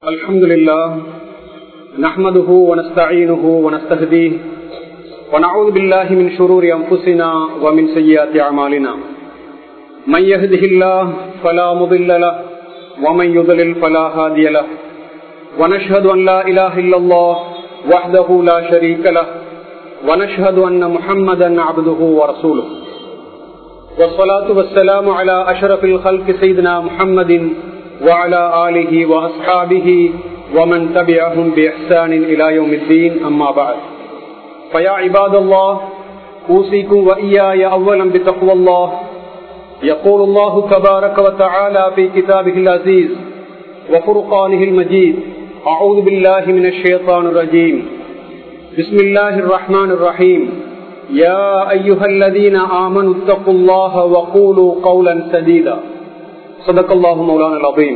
الحمد لله نحمده ونستعينه ونستهديه ونعوذ بالله من شرور أنفسنا ومن سيئات أعمالنا من يهده الله فلا مضل له ومن يضلل فلا هادي له ونشهد أن لا إله إلا الله وحده لا شريك له ونشهد أن محمدا عبده ورسوله والصلاة والسلام على أشرف الخلق سيدنا محمد وعلى آله وأصحابه ومن تبعهم بإحسان إلى يوم الدين أما بعد فيا عباد الله أوصيكم وإياي أولا بتقوى الله يقول الله تبارك وتعالى في كتابه العزيز وفرقانه المجيد أعوذ بالله من الشيطان الرجيم بسم الله الرحمن الرحيم يا أيها الذين آمنوا اتقوا الله وقولوا قولا سديدا சதக்கல்லாஹு மௌலான அபீம்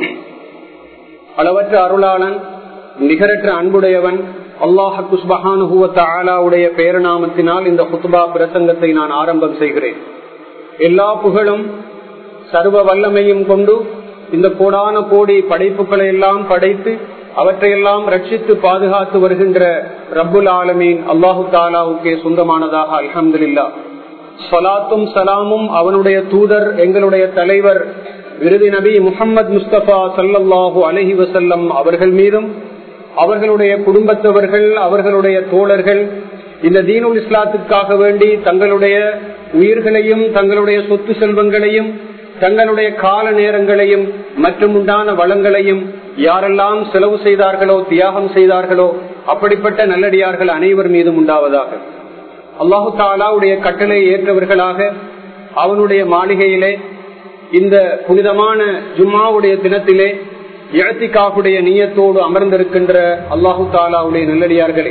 அளவற்ற அருளாளன் நிகரற்ற அன்புடையவன் அல்லாஹு சுபஹானுவத்த ஆலாவுடைய பேரநாமத்தினால் இந்த குத்துபா பிரசங்கத்தை நான் ஆரம்பம் செய்கிறேன் எல்லா புகழும் சர்வ வல்லமையும் கொண்டு இந்த கோடான கோடி படைப்புகளை எல்லாம் படைத்து அவற்றையெல்லாம் ரட்சித்து பாதுகாத்து வருகின்ற ரப்புல் ஆலமீன் அல்லாஹு தாலாவுக்கே சொந்தமானதாக அலமதுல்லா சலாத்தும் சலாமும் அவனுடைய தூதர் எங்களுடைய தலைவர் விருது நபி முகமது முஸ்தபா சல்லல்லாஹு அலஹி வசல்லம் அவர்கள் மீதும் அவர்களுடைய குடும்பத்தவர்கள் அவர்களுடைய தோழர்கள் இந்த தீனுல் இஸ்லாத்துக்காக வேண்டி தங்களுடைய உயிர்களையும் தங்களுடைய சொத்து செல்வங்களையும் தங்களுடைய கால நேரங்களையும் மற்றும் உண்டான வளங்களையும் யாரெல்லாம் செலவு செய்தார்களோ தியாகம் செய்தார்களோ அப்படிப்பட்ட நல்லடியார்கள் அனைவர் மீதும் உண்டாவதாக அல்லாஹு தாலாவுடைய கட்டளை ஏற்றவர்களாக அவனுடைய மாளிகையிலே இந்த புனிதமான ஜும்மாவுடைய தினத்திலே இழத்திக்காவுடைய நீயத்தோடு அமர்ந்திருக்கின்ற அல்லாஹு தாலாவுடைய நல்லடியார்களே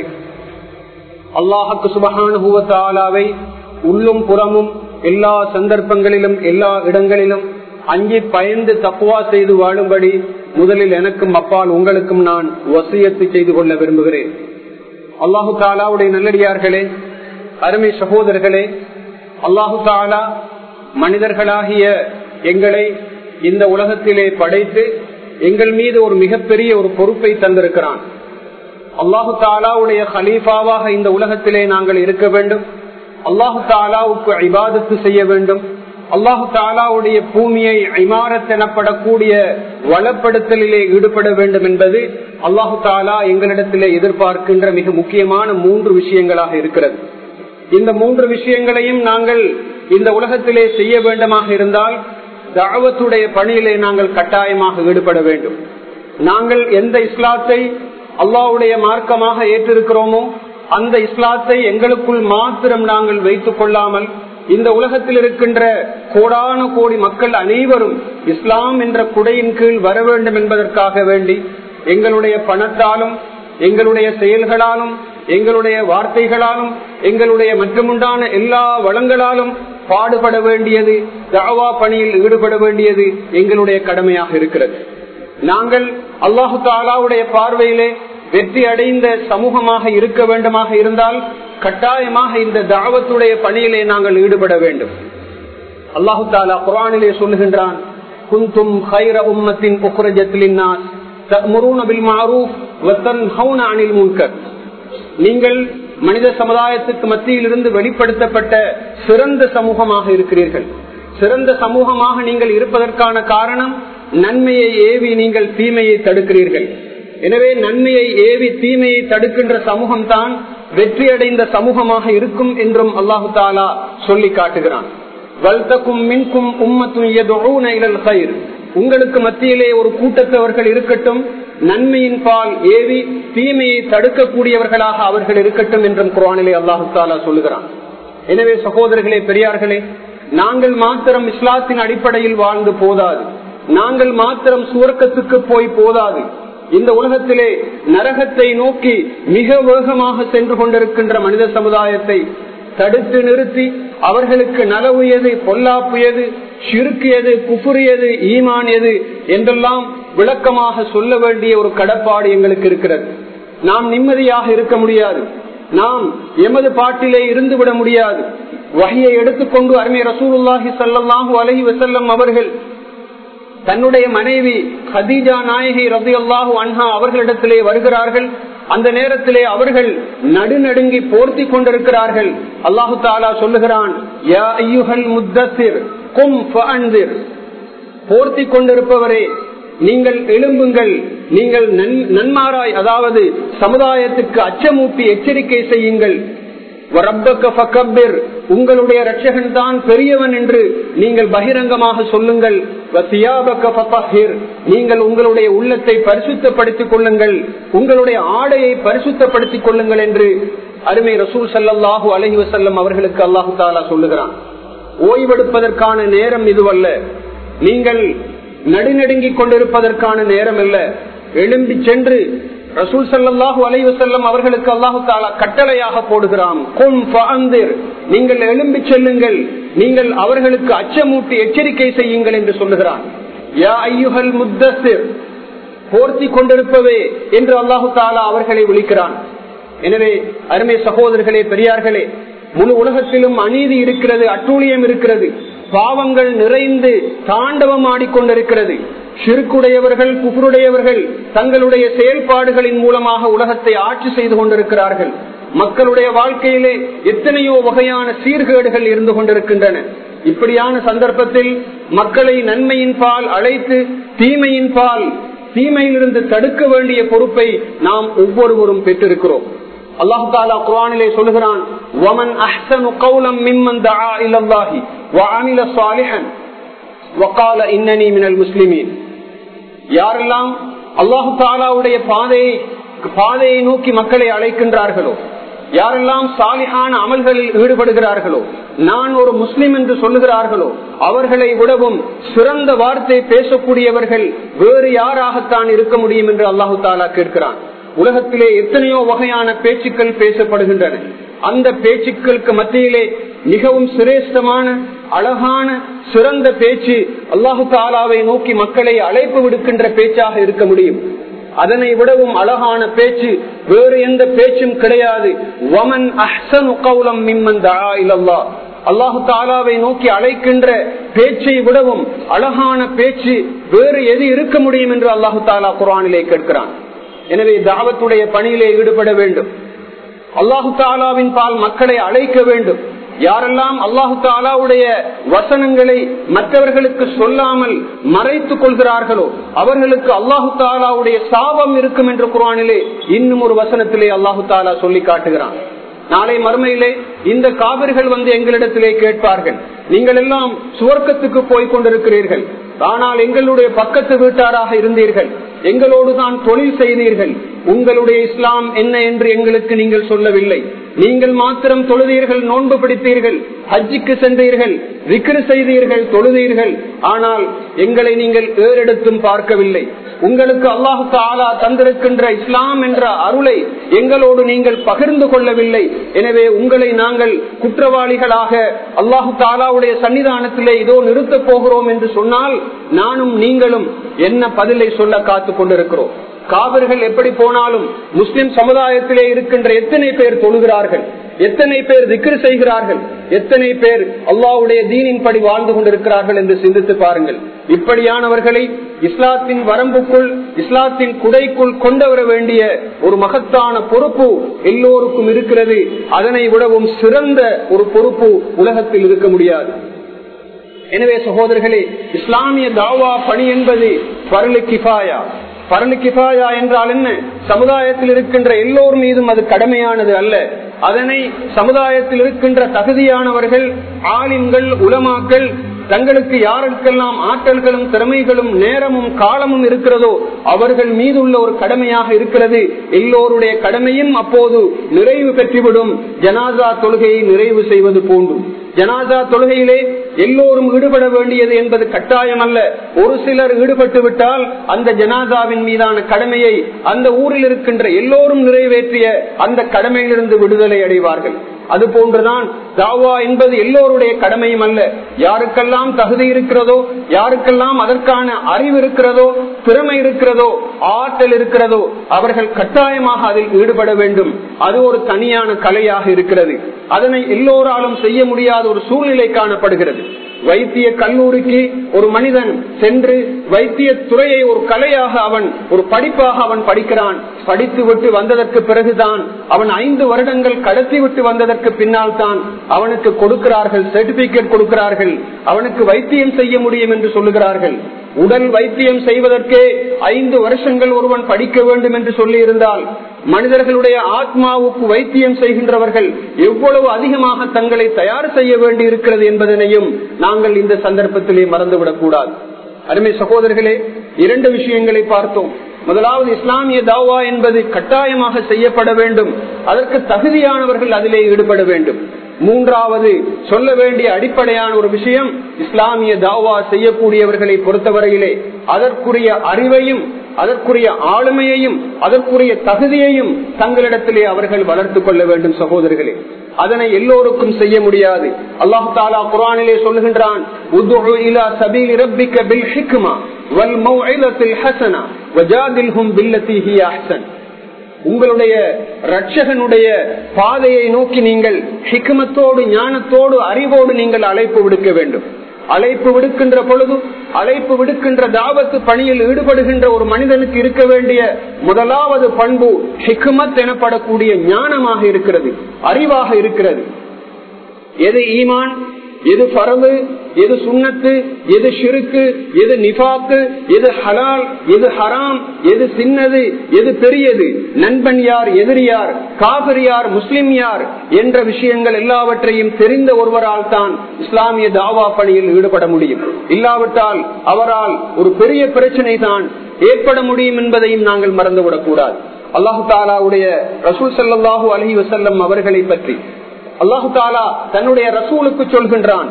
அல்லாஹுக்கு சுபகானுபவத்தாலாவை உள்ளும் புறமும் எல்லா சந்தர்ப்பங்களிலும் எல்லா இடங்களிலும் அஞ்சி பயந்து தப்புவா செய்து வாழும்படி முதலில் எனக்கும் அப்பால் உங்களுக்கும் நான் வசியத்து செய்து கொள்ள விரும்புகிறேன் அல்லாஹு தாலாவுடைய நல்லடியார்களே அருமை சகோதரர்களே அல்லாஹு தாலா மனிதர்களாகிய எங்களை இந்த உலகத்திலே படைத்து எங்கள் மீது ஒரு மிகப்பெரிய ஒரு பொறுப்பை தந்திருக்கிறான் அல்லாஹு தாலாவுடைய ஹலீஃபாவாக இந்த உலகத்திலே நாங்கள் இருக்க வேண்டும் அல்லாஹு தாலாவுக்கு இபாதத்து செய்ய வேண்டும் அல்லாஹு தாலாவுடைய பூமியை ஐமாரத் எனப்படக்கூடிய வளப்படுத்தலிலே ஈடுபட வேண்டும் என்பது அல்லாஹு தாலா எங்களிடத்திலே எதிர்பார்க்கின்ற மிக முக்கியமான மூன்று விஷயங்களாக இருக்கிறது இந்த மூன்று விஷயங்களையும் நாங்கள் இந்த உலகத்திலே செய்ய வேண்டுமாக இருந்தால் தாவத்துடைய பணியிலே நாங்கள் கட்டாயமாக ஈடுபட வேண்டும் நாங்கள் எந்த இஸ்லாத்தை அல்லாவுடைய மார்க்கமாக ஏற்றிருக்கிறோமோ அந்த இஸ்லாத்தை எங்களுக்குள் மாத்திரம் நாங்கள் வைத்துக் கொள்ளாமல் இந்த உலகத்தில் இருக்கின்ற கோடான கோடி மக்கள் அனைவரும் இஸ்லாம் என்ற குடையின் கீழ் வர வேண்டும் என்பதற்காக வேண்டி எங்களுடைய பணத்தாலும் எங்களுடைய செயல்களாலும் எங்களுடைய வார்த்தைகளாலும் எங்களுடைய மற்றுமுண்டான எல்லா வளங்களாலும் பாடுபட வேண்டியது தாவா பணியில் ஈடுபட வேண்டியது எங்களுடைய கடமையாக இருக்கிறது நாங்கள் அல்லாஹு தாலாவுடைய பார்வையிலே வெற்றி அடைந்த சமூகமாக இருக்க வேண்டுமாக இருந்தால் கட்டாயமாக இந்த தாவத்துடைய பணியிலே நாங்கள் ஈடுபட வேண்டும் அல்லாஹு தாலா குரானிலே சொல்லுகின்றான் குந்தும் ஹைர உம்மத்தின் நீங்கள் மனித சமுதாயத்துக்கு மத்தியில் இருந்து வெளிப்படுத்தப்பட்ட சிறந்த சமூகமாக இருக்கிறீர்கள் சிறந்த சமூகமாக நீங்கள் இருப்பதற்கான காரணம் நன்மையை ஏவி நீங்கள் தீமையை தடுக்கிறீர்கள் எனவே நன்மையை ஏவி தீமையை தடுக்கின்ற சமூகம் தான் வெற்றியடைந்த சமூகமாக இருக்கும் என்றும் அல்லாஹு தாலா சொல்லி காட்டுகிறான் வல்தக்கும் மின்கும் உம்மத்தும் உங்களுக்கு மத்தியிலே ஒரு கூட்டத்தவர்கள் இருக்கட்டும் நன்மையின் பால் ஏவி தீமையை தடுக்கக்கூடியவர்களாக அவர்கள் இருக்கட்டும் என்றும் குரானிலே அல்லாஹு தாலா சொல்லுகிறான் எனவே சகோதரர்களே பெரியார்களே நாங்கள் மாத்திரம் இஸ்லாத்தின் அடிப்படையில் வாழ்ந்து போதாது நாங்கள் மாத்திரம் சுவர்க்கத்துக்கு போய் போதாது இந்த உலகத்திலே நரகத்தை நோக்கி மிக வேகமாக சென்று கொண்டிருக்கின்ற மனித சமுதாயத்தை தடுத்து நிறுத்தி அவர்களுக்கு நலவு எது பொல்லாப்பு எது சிறுக்கு எது குஃபுரியது ஈமான் எது என்றெல்லாம் விளக்கமாக சொல்ல வேண்டிய ஒரு கடப்பாடு எங்களுக்கு இருக்கிறது நாம் நிம்மதியாக இருக்க முடியாது நாம் எமது பாட்டிலே இருந்து விட முடியாது வகையை எடுத்துக்கொண்டு அருமை ரசூலுல்லாஹி சல்லாஹூ அலஹி வசல்லம் அவர்கள் தன்னுடைய மனைவி ஹதீஜா நாயகி ரபி அல்லாஹு அன்ஹா அவர்களிடத்திலே வருகிறார்கள் அந்த நேரத்திலே அவர்கள் நடுநடுங்கி போர்த்தி கொண்டிருக்கிறார்கள் அல்லாஹு தாலா சொல்லுகிறான் யா ஐயுஹல் முத்தசிர் கும் போர்த்தி கொண்டிருப்பவரே நீங்கள் எழும்புங்கள் நீங்கள் நன்மாராய் அதாவது சமுதாயத்துக்கு அச்சமூட்டி எச்சரிக்கை செய்யுங்கள் உங்களுடைய ரட்சகன் தான் பெரியவன் என்று நீங்கள் பகிரங்கமாக சொல்லுங்கள் நீங்கள் உங்களுடைய உள்ளத்தை பரிசுத்தப்படுத்திக் கொள்ளுங்கள் உங்களுடைய ஆடையை பரிசுத்தப்படுத்திக் கொள்ளுங்கள் என்று அருமை ரசூல் சல்லாஹூ அலஹி வசல்லம் அவர்களுக்கு அல்லாஹு தாலா சொல்லுகிறான் ஓய்வெடுப்பதற்கான நேரம் இதுவல்ல நீங்கள் நடுநடுங்கிக் கொண்டிருப்பதற்கான நேரம் அல்ல எழும்பி சென்று ரசூல் சல்லாஹூ அலைவசல்லம் அவர்களுக்கு அல்லாஹு தாலா கட்டளையாக போடுகிறான் நீங்கள் எழும்பி செல்லுங்கள் நீங்கள் அவர்களுக்கு அச்சமூட்டி எச்சரிக்கை செய்யுங்கள் என்று சொல்லுகிறான் யா ஐயுகல் முத்தசிர் போர்த்தி கொண்டிருப்பவே என்று அல்லாஹு தாலா அவர்களை விழிக்கிறான் எனவே அருமை சகோதரர்களே பெரியார்களே முழு உலகத்திலும் அநீதி இருக்கிறது அட்டூழியம் இருக்கிறது பாவங்கள் நிறைந்து தாண்டவம் ஆடிக்கொண்டிருக்கிறது சிறுக்குடையவர்கள் குஃபருடையவர்கள் தங்களுடைய செயல்பாடுகளின் மூலமாக உலகத்தை ஆட்சி செய்து கொண்டிருக்கிறார்கள் மக்களுடைய வாழ்க்கையிலே எத்தனையோ வகையான சீர்கேடுகள் இருந்து கொண்டிருக்கின்றன இப்படியான சந்தர்ப்பத்தில் மக்களை நன்மையின் பால் அழைத்து தீமையின் பால் தீமையிலிருந்து தடுக்க வேண்டிய பொறுப்பை நாம் ஒவ்வொருவரும் பெற்றிருக்கிறோம் அல்லாஹு தாலா குரானிலே சொல்லுகிறான் وَمَنْ أَحْسَنُ قَوْلًا مِمَّنْ دَعَا إِلَى اللَّهِ وَعَمِلَ صَالِحًا وَقَالَ إِنَّنِي مِنَ الْمُسْلِمِينَ யாரெல்லாம் அல்லாஹு தாலாவுடைய பாதையை பாதையை நோக்கி மக்களை அழைக்கின்றார்களோ யாரெல்லாம் சாலிஹான அமல்களில் ஈடுபடுகிறார்களோ நான் ஒரு முஸ்லிம் என்று சொல்லுகிறார்களோ அவர்களை விடவும் சிறந்த வார்த்தை பேசக்கூடியவர்கள் வேறு யாராகத்தான் இருக்க முடியும் என்று அல்லாஹு தாலா கேட்கிறான் உலகத்திலே எத்தனையோ வகையான பேச்சுக்கள் பேசப்படுகின்றன அந்த பேச்சுக்களுக்கு மத்தியிலே மிகவும் சிரேஷ்டமான அழகான சிறந்த பேச்சு அல்லாஹு தாலாவை நோக்கி மக்களை அழைப்பு விடுக்கின்ற பேச்சாக இருக்க முடியும் அதனை விடவும் அழகான பேச்சு வேறு எந்த பேச்சும் கிடையாது வமன் அஹ்சனு கௌலம் மிம்மன் தஆ இலல்லாஹ் அல்லாஹு தாலாவை நோக்கி அழைக்கின்ற பேச்சை விடவும் அழகான பேச்சு வேறு எது இருக்க முடியும் என்று அல்லாஹு தாலா குரானிலே கேட்கிறான் எனவே தாவத்துடைய பணியிலே ஈடுபட வேண்டும் அல்லாஹு தாலாவின் பால் மக்களை அழைக்க வேண்டும் யாரெல்லாம் அல்லாஹு தாலாவுடைய வசனங்களை மற்றவர்களுக்கு சொல்லாமல் மறைத்துக் கொள்கிறார்களோ அவர்களுக்கு அல்லாஹு தாலாவுடைய சாபம் இருக்கும் என்று குரானிலே இன்னும் ஒரு வசனத்திலே அல்லாஹு தாலா சொல்லி காட்டுகிறான் நாளை மறுமையிலே இந்த காவிர்கள் வந்து எங்களிடத்திலே கேட்பார்கள் நீங்கள் எல்லாம் சுவர்க்கத்துக்கு போய் கொண்டிருக்கிறீர்கள் ஆனால் எங்களுடைய பக்கத்து வீட்டாராக இருந்தீர்கள் எங்களோடு தான் தொழில் செய்தீர்கள் உங்களுடைய இஸ்லாம் என்ன என்று எங்களுக்கு நீங்கள் சொல்லவில்லை நீங்கள் மாத்திரம் தொழுதீர்கள் நோன்பு பிடித்தீர்கள் ஹஜ்ஜிக்கு சென்றீர்கள் விக்ரு செய்தீர்கள் தொழுதீர்கள் ஆனால் எங்களை நீங்கள் ஏறெடுத்தும் பார்க்கவில்லை உங்களுக்கு அல்லாஹு தாலா தந்திருக்கின்ற இஸ்லாம் என்ற அருளை எங்களோடு நீங்கள் பகிர்ந்து கொள்ளவில்லை எனவே உங்களை நாங்கள் குற்றவாளிகளாக அல்லாஹு தாலாவுடைய சன்னிதானத்திலே இதோ நிறுத்தப் போகிறோம் என்று சொன்னால் நானும் நீங்களும் என்ன பதிலை சொல்ல காத்து கொண்டிருக்கிறோம் காவிர்கள் எப்படி போனாலும் முஸ்லிம் சமுதாயத்திலே இருக்கின்ற எத்தனை பேர் தொழுகிறார்கள் எத்தனை பேர் திக்ரு செய்கிறார்கள் எத்தனை பேர் அல்லாவுடைய தீனின்படி வாழ்ந்து கொண்டிருக்கிறார்கள் என்று சிந்தித்து பாருங்கள் இப்படியானவர்களை இஸ்லாத்தின் வரம்புக்குள் இஸ்லாத்தின் குடைக்குள் கொண்டு வர வேண்டிய ஒரு மகத்தான பொறுப்பு எல்லோருக்கும் இருக்கிறது அதனை விடவும் சிறந்த ஒரு பொறுப்பு உலகத்தில் இருக்க முடியாது எனவே சகோதரர்களே இஸ்லாமிய தாவா பணி என்பது பரலு கிஃபாயா பரலு கிஃபாயா என்றால் என்ன சமுதாயத்தில் இருக்கின்ற எல்லோர் மீதும் அது கடமையானது அல்ல அதனை சமுதாயத்தில் இருக்கின்ற தகுதியானவர்கள் ஆலிம்கள் உலமாக்கள் தங்களுக்கு யாருக்கெல்லாம் ஆற்றல்களும் திறமைகளும் நேரமும் காலமும் இருக்கிறதோ அவர்கள் மீது உள்ள ஒரு கடமையாக இருக்கிறது எல்லோருடைய கடமையும் அப்போது நிறைவு பெற்றுவிடும் ஜனாசா தொழுகையை நிறைவு செய்வது போன்று ஜனாசா தொழுகையிலே எல்லோரும் ஈடுபட வேண்டியது என்பது கட்டாயம் அல்ல ஒரு சிலர் ஈடுபட்டு விட்டால் அந்த ஜனாசாவின் மீதான கடமையை அந்த ஊரில் இருக்கின்ற எல்லோரும் நிறைவேற்றிய அந்த கடமையிலிருந்து விடுதலை அடைவார்கள் அது போன்றுதான் தாவா என்பது எல்லோருடைய கடமையும் அல்ல யாருக்கெல்லாம் தகுதி இருக்கிறதோ யாருக்கெல்லாம் அதற்கான அறிவு இருக்கிறதோ திறமை இருக்கிறதோ ஆற்றல் இருக்கிறதோ அவர்கள் கட்டாயமாக அதில் ஈடுபட வேண்டும் அது ஒரு தனியான கலையாக இருக்கிறது அதனை எல்லோராலும் செய்ய முடியாத ஒரு சூழ்நிலை காணப்படுகிறது வைத்திய கல்லூரிக்கு ஒரு மனிதன் சென்று வைத்திய துறையை ஒரு கலையாக அவன் ஒரு படிப்பாக அவன் படிக்கிறான் படித்து விட்டு வந்ததற்கு பிறகுதான் அவன் ஐந்து வருடங்கள் கடத்தி விட்டு வந்ததற்கு பின்னால் தான் அவனுக்கு கொடுக்கிறார்கள் சர்டிபிகேட் கொடுக்கிறார்கள் அவனுக்கு வைத்தியம் செய்ய முடியும் என்று சொல்லுகிறார்கள் உடல் வைத்தியம் செய்வதற்கே ஐந்து வருஷங்கள் ஒருவன் படிக்க வேண்டும் என்று சொல்லி இருந்தால் மனிதர்களுடைய ஆத்மாவுக்கு வைத்தியம் செய்கின்றவர்கள் எவ்வளவு அதிகமாக தங்களை தயார் செய்ய வேண்டி இருக்கிறது என்பதனையும் நாங்கள் இந்த சந்தர்ப்பத்திலே மறந்துவிடக் கூடாது அருமை சகோதரர்களே இரண்டு விஷயங்களை பார்த்தோம் முதலாவது இஸ்லாமிய தாவா என்பது கட்டாயமாக செய்யப்பட வேண்டும் அதற்கு தகுதியானவர்கள் அதிலே ஈடுபட வேண்டும் மூன்றாவது சொல்ல வேண்டிய அடிப்படையான ஒரு விஷயம் இஸ்லாமிய தாவா செய்யக்கூடியவர்களை பொறுத்தவரையிலே அதற்குரிய அறிவையும் அதற்குரிய ஆளுமையையும் அதற்குரிய தகுதியையும் தங்களிடத்திலே அவர்கள் வளர்த்துக் கொள்ள வேண்டும் சகோதரர்களே அதனை எல்லோருக்கும் செய்ய முடியாது அல்லாஹு தாலா குரானிலே சொல்லுகின்றான் உங்களுடைய ரட்சகனுடைய பாதையை நோக்கி நீங்கள் ஹிக்மத்தோடு ஞானத்தோடு அறிவோடு நீங்கள் அழைப்பு விடுக்க வேண்டும் அழைப்பு விடுக்கின்ற பொழுது அழைப்பு விடுக்கின்ற தாவத்து பணியில் ஈடுபடுகின்ற ஒரு மனிதனுக்கு இருக்க வேண்டிய முதலாவது பண்பு ஹிக்மத் எனப்படக்கூடிய ஞானமாக இருக்கிறது அறிவாக இருக்கிறது எது ஈமான் எது பரவு எது சுண்ணத்து எது ஷிருக்கு எது நிபாக்கு எது ஹலால் எது ஹராம் எது சின்னது எது பெரியது நண்பன் யார் எதிரி யார் காவிரி யார் முஸ்லிம் யார் என்ற விஷயங்கள் எல்லாவற்றையும் தெரிந்த ஒருவரால் தான் இஸ்லாமிய தாவா பணியில் ஈடுபட முடியும் இல்லாவிட்டால் அவரால் ஒரு பெரிய பிரச்சனை தான் ஏற்பட முடியும் என்பதையும் நாங்கள் மறந்துவிடக் கூடாது அல்லாஹு தாலாவுடைய ரசூல் சல்லாஹூ அலஹி வசல்லம் அவர்களை பற்றி அல்லாஹு தாலா தன்னுடைய ரசூலுக்கு சொல்கின்றான்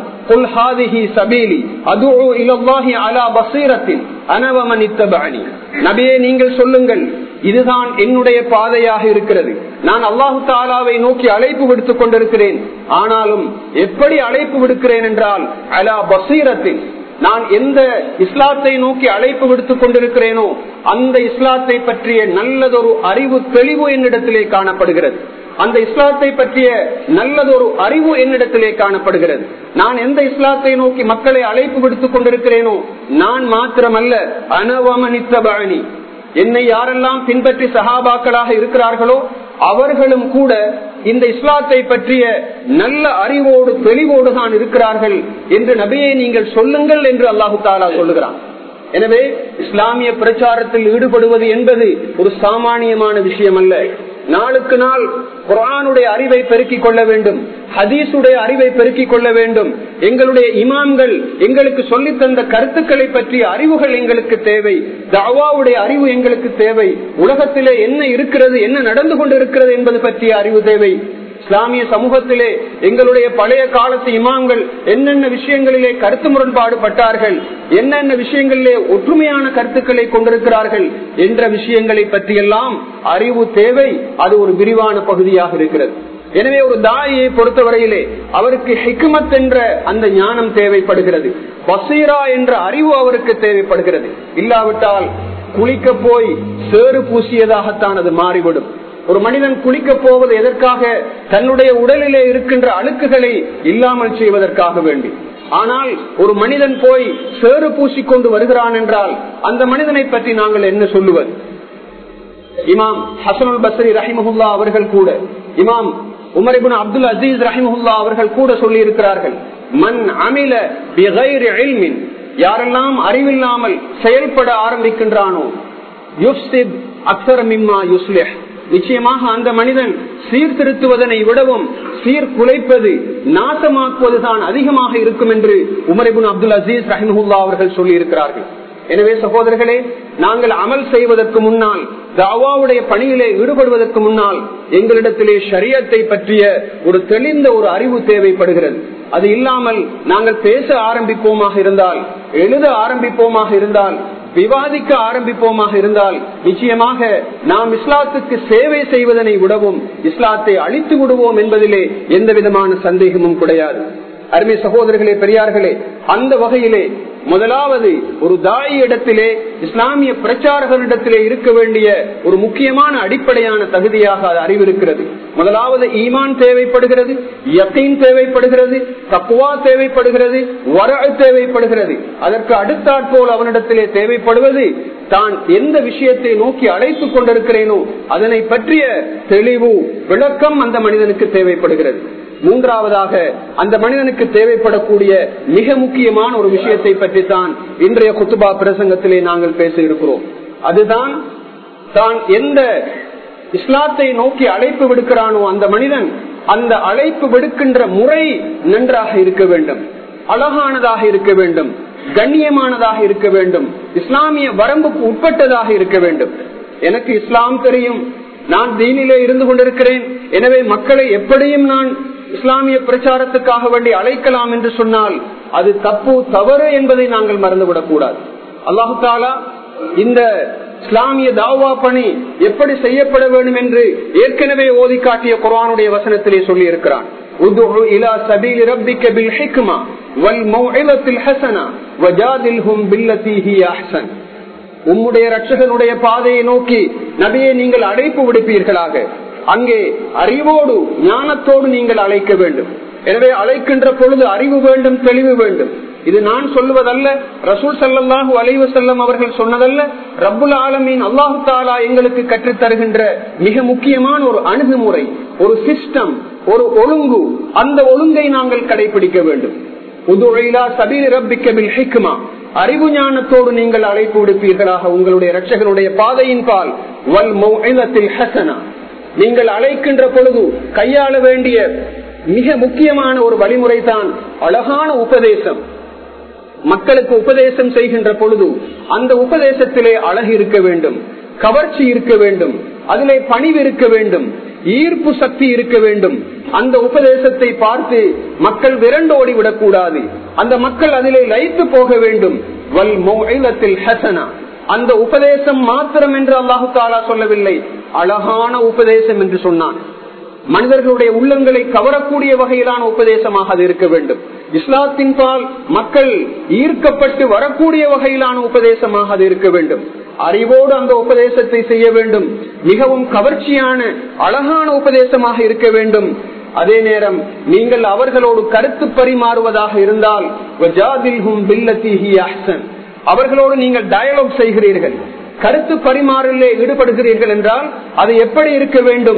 நபியே நீங்கள் சொல்லுங்கள் இதுதான் என்னுடைய பாதையாக இருக்கிறது நான் அல்லாஹு தாலாவை நோக்கி அழைப்பு விடுத்துக் கொண்டிருக்கிறேன் ஆனாலும் எப்படி அழைப்பு விடுக்கிறேன் என்றால் அலா பசீரத்தில் நான் எந்த இஸ்லாத்தை நோக்கி அழைப்பு விடுத்துக் கொண்டிருக்கிறேனோ அந்த இஸ்லாத்தை பற்றிய நல்லதொரு அறிவு தெளிவு என்னிடத்திலே காணப்படுகிறது அந்த இஸ்லாத்தை பற்றிய நல்லதொரு அறிவு என்னிடத்திலே காணப்படுகிறது நான் எந்த இஸ்லாத்தை நோக்கி மக்களை அழைப்பு விடுத்துக் கொண்டிருக்கிறேனோ நான் மாத்திரமல்ல அனவமனித்த பழனி என்னை யாரெல்லாம் பின்பற்றி சகாபாக்களாக இருக்கிறார்களோ அவர்களும் கூட இந்த இஸ்லாத்தை பற்றிய நல்ல அறிவோடு தெளிவோடு தான் இருக்கிறார்கள் என்று நபியை நீங்கள் சொல்லுங்கள் என்று அல்லாஹு தாலா சொல்லுகிறான் எனவே இஸ்லாமிய பிரச்சாரத்தில் ஈடுபடுவது என்பது ஒரு சாமானியமான விஷயம் அல்ல நாளுக்கு நாள் குரானுடைய அறிவை பெருக்கிக் கொள்ள வேண்டும் ஹதீஸுடைய அறிவை பெருக்கிக் கொள்ள வேண்டும் எங்களுடைய இமாம்கள் எங்களுக்கு சொல்லித் தந்த கருத்துக்களை பற்றிய அறிவுகள் எங்களுக்கு தேவை தாவாவுடைய அறிவு எங்களுக்கு தேவை உலகத்திலே என்ன இருக்கிறது என்ன நடந்து கொண்டிருக்கிறது என்பது பற்றிய அறிவு தேவை இஸ்லாமிய சமூகத்திலே எங்களுடைய பழைய காலத்து இமாம்கள் என்னென்ன விஷயங்களிலே கருத்து முரண்பாடு பட்டார்கள் என்னென்ன விஷயங்களிலே ஒற்றுமையான கருத்துக்களை கொண்டிருக்கிறார்கள் என்ற விஷயங்களை பற்றியெல்லாம் அறிவு தேவை அது ஒரு விரிவான பகுதியாக இருக்கிறது எனவே ஒரு தாயை பொறுத்தவரையிலே அவருக்கு ஹிக்மத் என்ற அந்த ஞானம் தேவைப்படுகிறது பசீரா என்ற அறிவு அவருக்கு தேவைப்படுகிறது இல்லாவிட்டால் குளிக்க போய் சேறு பூசியதாகத்தான் அது மாறிவிடும் ஒரு மனிதன் குளிக்க போவது எதற்காக தன்னுடைய உடலிலே இருக்கின்ற அழுக்குகளை இல்லாமல் செய்வதற்காக வேண்டி ஆனால் ஒரு மனிதன் போய் சேறு பூசிக்கொண்டு வருகிறான் என்றால் அந்த மனிதனை பற்றி நாங்கள் என்ன சொல்லுவது இமாம் ஹசனுல் பஸ்ரி ரஹிமஹுல்லா அவர்கள் கூட இமாம் உமரிபுன் அப்துல் அசீஸ் ரஹிமஹுல்லா அவர்கள் கூட சொல்லி இருக்கிறார்கள் மண் அமில யாரெல்லாம் அறிவில்லாமல் செயல்பட ஆரம்பிக்கின்றானோ யுஸ்தித் அக்சரமிம்மா யுஸ்லிஹ் நிச்சயமாக அந்த மனிதன் சீர்திருத்துவதனை விடவும் சீர்குலைப்பது நாசமாக்குவதுதான் அதிகமாக இருக்கும் என்று உமரிபுன் அப்துல் அசீஸ் ரஹிமுல்லா அவர்கள் சொல்லி இருக்கிறார்கள் எனவே சகோதரர்களே நாங்கள் அமல் செய்வதற்கு முன்னால் தாவாவுடைய பணியிலே ஈடுபடுவதற்கு முன்னால் எங்களிடத்திலே ஷரியத்தை பற்றிய ஒரு தெளிந்த ஒரு அறிவு தேவைப்படுகிறது அது இல்லாமல் நாங்கள் பேச ஆரம்பிப்போமாக இருந்தால் எழுத ஆரம்பிப்போமாக இருந்தால் விவாதிக்க ஆரம்பிப்போமாக இருந்தால் நிச்சயமாக நாம் இஸ்லாத்துக்கு சேவை செய்வதனை விடவும் இஸ்லாத்தை அழித்து விடுவோம் என்பதிலே எந்த விதமான சந்தேகமும் கிடையாது அருமை சகோதரர்களே பெரியார்களே அந்த வகையிலே முதலாவது ஒரு தாய் இடத்திலே இஸ்லாமிய பிரச்சாரகரிடத்திலே இருக்க வேண்டிய ஒரு முக்கியமான அடிப்படையான தகுதியாக அது அறிவிருக்கிறது முதலாவது ஈமான் தேவைப்படுகிறது யக்கீன் தேவைப்படுகிறது தக்குவா தேவைப்படுகிறது வர தேவைப்படுகிறது அதற்கு அடுத்தாற்போல் அவனிடத்திலே தேவைப்படுவது தான் எந்த விஷயத்தை நோக்கி அழைத்துக் கொண்டிருக்கிறேனோ அதனை பற்றிய தெளிவு விளக்கம் அந்த மனிதனுக்கு தேவைப்படுகிறது மூன்றாவதாக அந்த மனிதனுக்கு தேவைப்படக்கூடிய மிக முக்கியமான ஒரு விஷயத்தை பற்றித்தான் இன்றைய குத்துபா பிரசங்கத்திலே நாங்கள் பேச இருக்கிறோம் அதுதான் தான் எந்த இஸ்லாத்தை நோக்கி அழைப்பு விடுக்கிறானோ அந்த மனிதன் அந்த அழைப்பு விடுக்கின்ற முறை நன்றாக இருக்க வேண்டும் அழகானதாக இருக்க வேண்டும் கண்ணியமானதாக இருக்க வேண்டும் இஸ்லாமிய வரம்புக்கு உட்பட்டதாக இருக்க வேண்டும் எனக்கு இஸ்லாம் தெரியும் நான் தீனிலே இருந்து கொண்டிருக்கிறேன் எனவே மக்களை எப்படியும் நான் இஸ்லாமிய பிரச்சாரத்துக்காக வேண்டி அழைக்கலாம் என்று சொன்னால் அது தப்பு தவறு என்பதை நாங்கள் மறந்துவிடக் கூடாது அல்லாஹு தாலா இந்த இஸ்லாமிய தாவா பணி எப்படி செய்யப்பட வேண்டும் என்று ஏற்கனவே ஓதி காட்டிய குரானுடைய வசனத்திலே சொல்லி இருக்கிறான் உம்முடைய ரட்சகனுடைய பாதையை நோக்கி நபியை நீங்கள் அழைப்பு விடுப்பீர்களாக அங்கே அறிவோடு ஞானத்தோடு நீங்கள் அழைக்க வேண்டும் எனவே அழைக்கின்ற பொழுது அறிவு வேண்டும் தெளிவு வேண்டும் இது நான் சொல்லுவதல்ல ரசூல் சல்லாஹூ அலைவு செல்லம் அவர்கள் சொன்னதல்ல ரப்புல் ஆலமீன் அல்லாஹு தாலா எங்களுக்கு கற்றுத் தருகின்ற மிக முக்கியமான ஒரு அணுகுமுறை ஒரு சிஸ்டம் ஒரு ஒழுங்கு அந்த ஒழுங்கை நாங்கள் கடைபிடிக்க வேண்டும் அறிவு ஞானத்தோடு நீங்கள் அழைப்பு விடுப்பீர்களாக உங்களுடைய ரட்சகனுடைய பாதையின் பால் வல் ஹசனா நீங்கள் அழைக்கின்ற பொழுது கையாள வேண்டிய மிக முக்கியமான ஒரு வழிமுறை தான் அழகான உபதேசம் மக்களுக்கு உபதேசம் செய்கின்ற பொழுது அந்த உபதேசத்திலே அழகு இருக்க வேண்டும் கவர்ச்சி இருக்க வேண்டும் அதிலே பணிவு இருக்க வேண்டும் ஈர்ப்பு சக்தி இருக்க வேண்டும் அந்த உபதேசத்தை பார்த்து மக்கள் விரண்டோடி விடக்கூடாது அந்த மக்கள் அதிலே லயித்து போக வேண்டும் வல் மௌஇலத்தில் ஹசனா அந்த உபதேசம் மாத்திரம் என்று அல்லாஹு தாலா சொல்லவில்லை அழகான உபதேசம் என்று சொன்னான் மனிதர்களுடைய உள்ளங்களை கவரக்கூடிய வகையிலான உபதேசமாக அது இருக்க வேண்டும் இஸ்லாத்தின் பால் மக்கள் ஈர்க்கப்பட்டு வரக்கூடிய வகையிலான உபதேசமாக அது இருக்க வேண்டும் அறிவோடு அந்த உபதேசத்தை செய்ய வேண்டும் மிகவும் கவர்ச்சியான அழகான உபதேசமாக இருக்க வேண்டும் அதே நேரம் நீங்கள் அவர்களோடு கருத்து பரிமாறுவதாக இருந்தால் அவர்களோடு நீங்கள் டயலாக் செய்கிறீர்கள் கருத்து பரிமாறலே ஈடுபடுகிறீர்கள் என்றால் அது எப்படி இருக்க வேண்டும்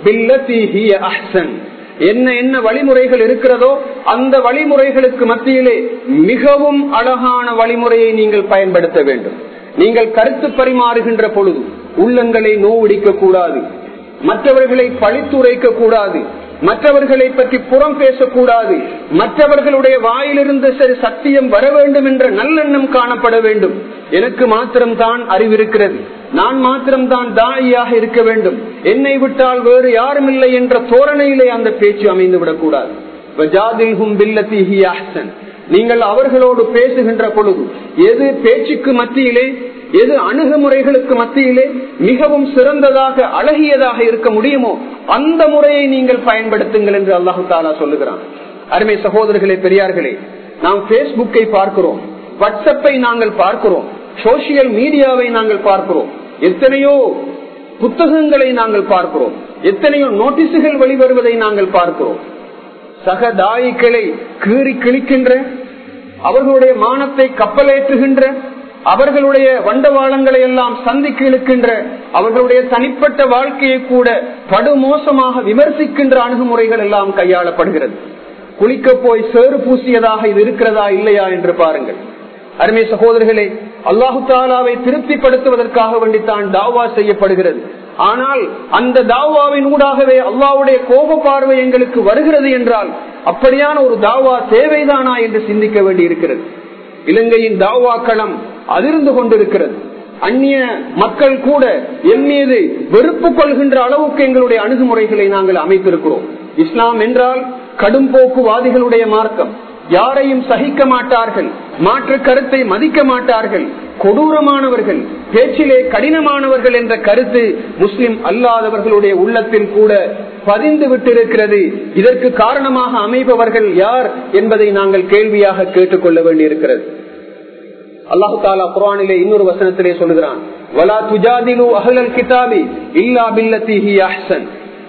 என்ன என்ன வழிமுறைகள் இருக்கிறதோ அந்த வழிமுறைகளுக்கு மத்தியிலே மிகவும் அழகான வழிமுறையை நீங்கள் பயன்படுத்த வேண்டும் நீங்கள் கருத்து பரிமாறுகின்ற பொழுது உள்ளங்களை நோவடிக்க கூடாது மற்றவர்களை பழித்துரைக்க கூடாது மற்றவர்களை பற்றி புறம் பேசக்கூடாது மற்றவர்களுடைய வாயிலிருந்து சரி சத்தியம் வர வேண்டும் என்ற நல்லெண்ணம் காணப்பட வேண்டும் எனக்கு மாத்திரம்தான் அறிவிருக்கிறது நான் மாத்திரம்தான் தாயாக இருக்க வேண்டும் என்னை விட்டால் வேறு யாரும் இல்லை என்ற தோரணையிலே அந்த பேச்சு அமைந்து விடக்கூடாது நீங்கள் அவர்களோடு பேசுகின்ற பொழுது எது பேச்சுக்கு மத்தியிலே எது அணுகுமுறைகளுக்கு மத்தியிலே மிகவும் சிறந்ததாக அழகியதாக இருக்க முடியுமோ அந்த முறையை நீங்கள் பயன்படுத்துங்கள் என்று அல்லாஹு தாலா சொல்லுகிறான் அருமை சகோதரர்களே பெரியார்களே நாம் பேஸ்புக்கை பார்க்கிறோம் வாட்ஸ்அப்பை நாங்கள் பார்க்கிறோம் சோசியல் மீடியாவை நாங்கள் பார்க்கிறோம் எத்தனையோ புத்தகங்களை நாங்கள் பார்க்கிறோம் எத்தனையோ நோட்டீஸுகள் வெளிவருவதை நாங்கள் பார்க்கிறோம் சக தாயிக்களை கீறி கிழிக்கின்ற அவர்களுடைய மானத்தை கப்பலேற்றுகின்ற அவர்களுடைய வண்டவாளங்களை எல்லாம் சந்திக்கு இழுக்கின்ற அவர்களுடைய தனிப்பட்ட வாழ்க்கையை கூட படுமோசமாக விமர்சிக்கின்ற அணுகுமுறைகள் எல்லாம் கையாளப்படுகிறது குளிக்க போய் சேறு பூசியதாக இது இருக்கிறதா இல்லையா என்று பாருங்கள் அருமை சகோதரர்களே அல்லாஹு தாலாவை திருப்திப்படுத்துவதற்காக வேண்டித்தான் தாவா செய்யப்படுகிறது ஆனால் அந்த தாவாவின் ஊடாகவே அல்லாவுடைய கோப பார்வை எங்களுக்கு வருகிறது என்றால் அப்படியான ஒரு தாவா தேவைதானா என்று சிந்திக்க வேண்டி இருக்கிறது இலங்கையின் தாவா களம் அதிர்ந்து கொண்டிருக்கிறது அந்நிய மக்கள் கூட என் மீது வெறுப்பு கொள்கின்ற அளவுக்கு எங்களுடைய அணுகுமுறைகளை நாங்கள் அமைத்திருக்கிறோம் இஸ்லாம் என்றால் கடும் போக்குவாதிகளுடைய மார்க்கம் யாரையும் சகிக்க மாட்டார்கள் மாற்று கருத்தை மதிக்க மாட்டார்கள் கொடூரமானவர்கள் பேச்சிலே கடினமானவர்கள் என்ற கருத்து முஸ்லிம் அல்லாதவர்களுடைய உள்ளத்தில் கூட பதிந்து விட்டிருக்கிறது இதற்கு காரணமாக அமைப்பவர்கள் யார் என்பதை நாங்கள் கேள்வியாக கேட்டுக்கொள்ள வேண்டியிருக்கிறது அல்லாஹு தாலா குரானிலே இன்னொரு வசனத்திலே சொல்லுகிறான் வலா துஜாதிலு அஹ்லல் கிதாபி இல்லா பில்லதி ஹி அஹ்சன்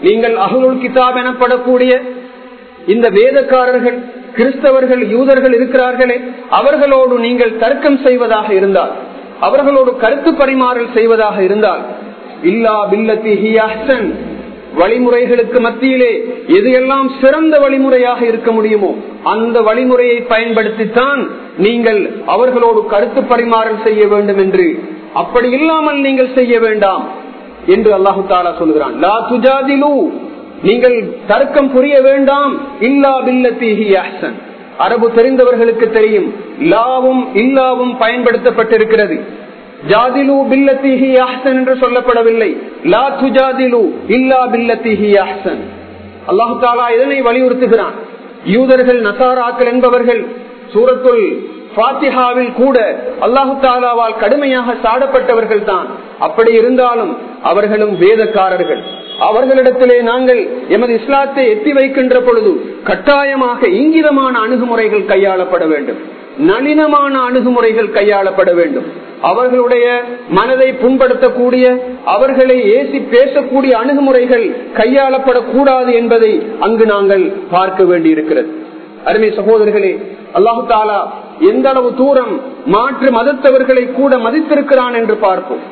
நீங்கள் அகலுல் கிதாப் எனப்படக்கூடிய இந்த வேதக்காரர்கள் கிறிஸ்தவர்கள் யூதர்கள் இருக்கிறார்களே அவர்களோடு நீங்கள் தர்க்கம் செய்வதாக இருந்தால் அவர்களோடு கருத்து பரிமாறல் செய்வதாக இருந்தால் இல்லா பில்லத்தி ஹி அஹ்சன் வழிமுறைகளுக்கு மத்தியிலே எது எல்லாம் சிறந்த வழிமுறையாக இருக்க முடியுமோ அந்த வழிமுறையை பயன்படுத்தித்தான் நீங்கள் அவர்களோடு கருத்து பரிமாறல் செய்ய வேண்டும் என்று அப்படி இல்லாமல் நீங்கள் செய்ய வேண்டாம் என்று அல்லாஹு தாலா சொல்கிறான் லா துஜாதிலு நீங்கள் தர்க்கம் புரிய வேண்டாம் இல்லா பில்லத்தி அஹ்சன் அரபு தெரிந்தவர்களுக்கு தெரியும் லாவும் இல்லாவும் பயன்படுத்தப்பட்டிருக்கிறது ஜாதிலு பில்லத்திஹி அஹ்சன் என்று சொல்லப்படவில்லை லா துஜாதிலு இல்லா பில்லத்திஹி அஹ்சன் அல்லாஹு தாலா இதனை வலியுறுத்துகிறான் யூதர்கள் நசாராக்கள் என்பவர்கள் சூரத்துல் பாத்திஹாவில் கூட அல்லாஹு தாலாவால் கடுமையாக சாடப்பட்டவர்கள் தான் அப்படி இருந்தாலும் அவர்களும் வேதக்காரர்கள் அவர்களிடத்திலே நாங்கள் எமது இஸ்லாத்தை எத்தி வைக்கின்ற பொழுது கட்டாயமாக இங்கிதமான அணுகுமுறைகள் கையாளப்பட வேண்டும் நளினமான அணுகுமுறைகள் கையாளப்பட வேண்டும் அவர்களுடைய மனதை புண்படுத்தக்கூடிய அவர்களை ஏசி பேசக்கூடிய அணுகுமுறைகள் கையாளப்படக்கூடாது என்பதை அங்கு நாங்கள் பார்க்க வேண்டியிருக்கிறது அருமை சகோதரர்களே அல்லாஹு தாலா எந்த அளவு தூரம் மாற்று மதத்தவர்களை கூட மதித்திருக்கிறான் என்று பார்ப்போம்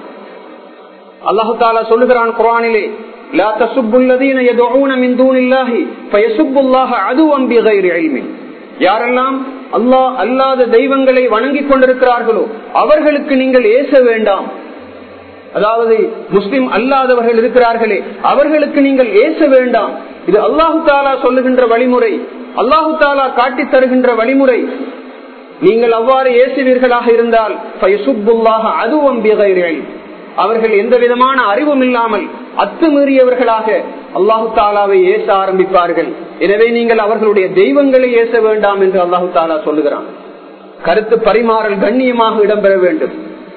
அல்லாஹு தாலா சொல்லுகிறான் குரானிலே لا تسبوا الذين يدعون من دون الله فيسبوا الله عدوا بغير علم யாரெல்லாம் அல்லாஹ் அல்லாத தெய்வங்களை வணங்கிக் கொண்டிருக்கிறார்களோ அவர்களுக்கு நீங்கள் ஏச வேண்டாம் அதாவது முஸ்லிம் அல்லாதவர்கள் இருக்கிறார்களே அவர்களுக்கு நீங்கள் ஏச வேண்டாம் இது அல்லாஹு தாலா சொல்லுகின்ற வழிமுறை அல்லாஹு தாலா காட்டி தருகின்ற வழிமுறை நீங்கள் அவ்வாறு ஏசுவீர்களாக இருந்தால் அதுவும் அவர்கள் எந்த விதமான அறிவும் இல்லாமல் அத்துமீறியவர்களாக அல்லாஹு தாலாவை ஏச ஆரம்பிப்பார்கள் எனவே நீங்கள் அவர்களுடைய தெய்வங்களை ஏச வேண்டாம் என்று அல்லாஹு தாலா சொல்லுகிறான் கருத்து பரிமாறல் கண்ணியமாக இடம்பெற வேண்டும்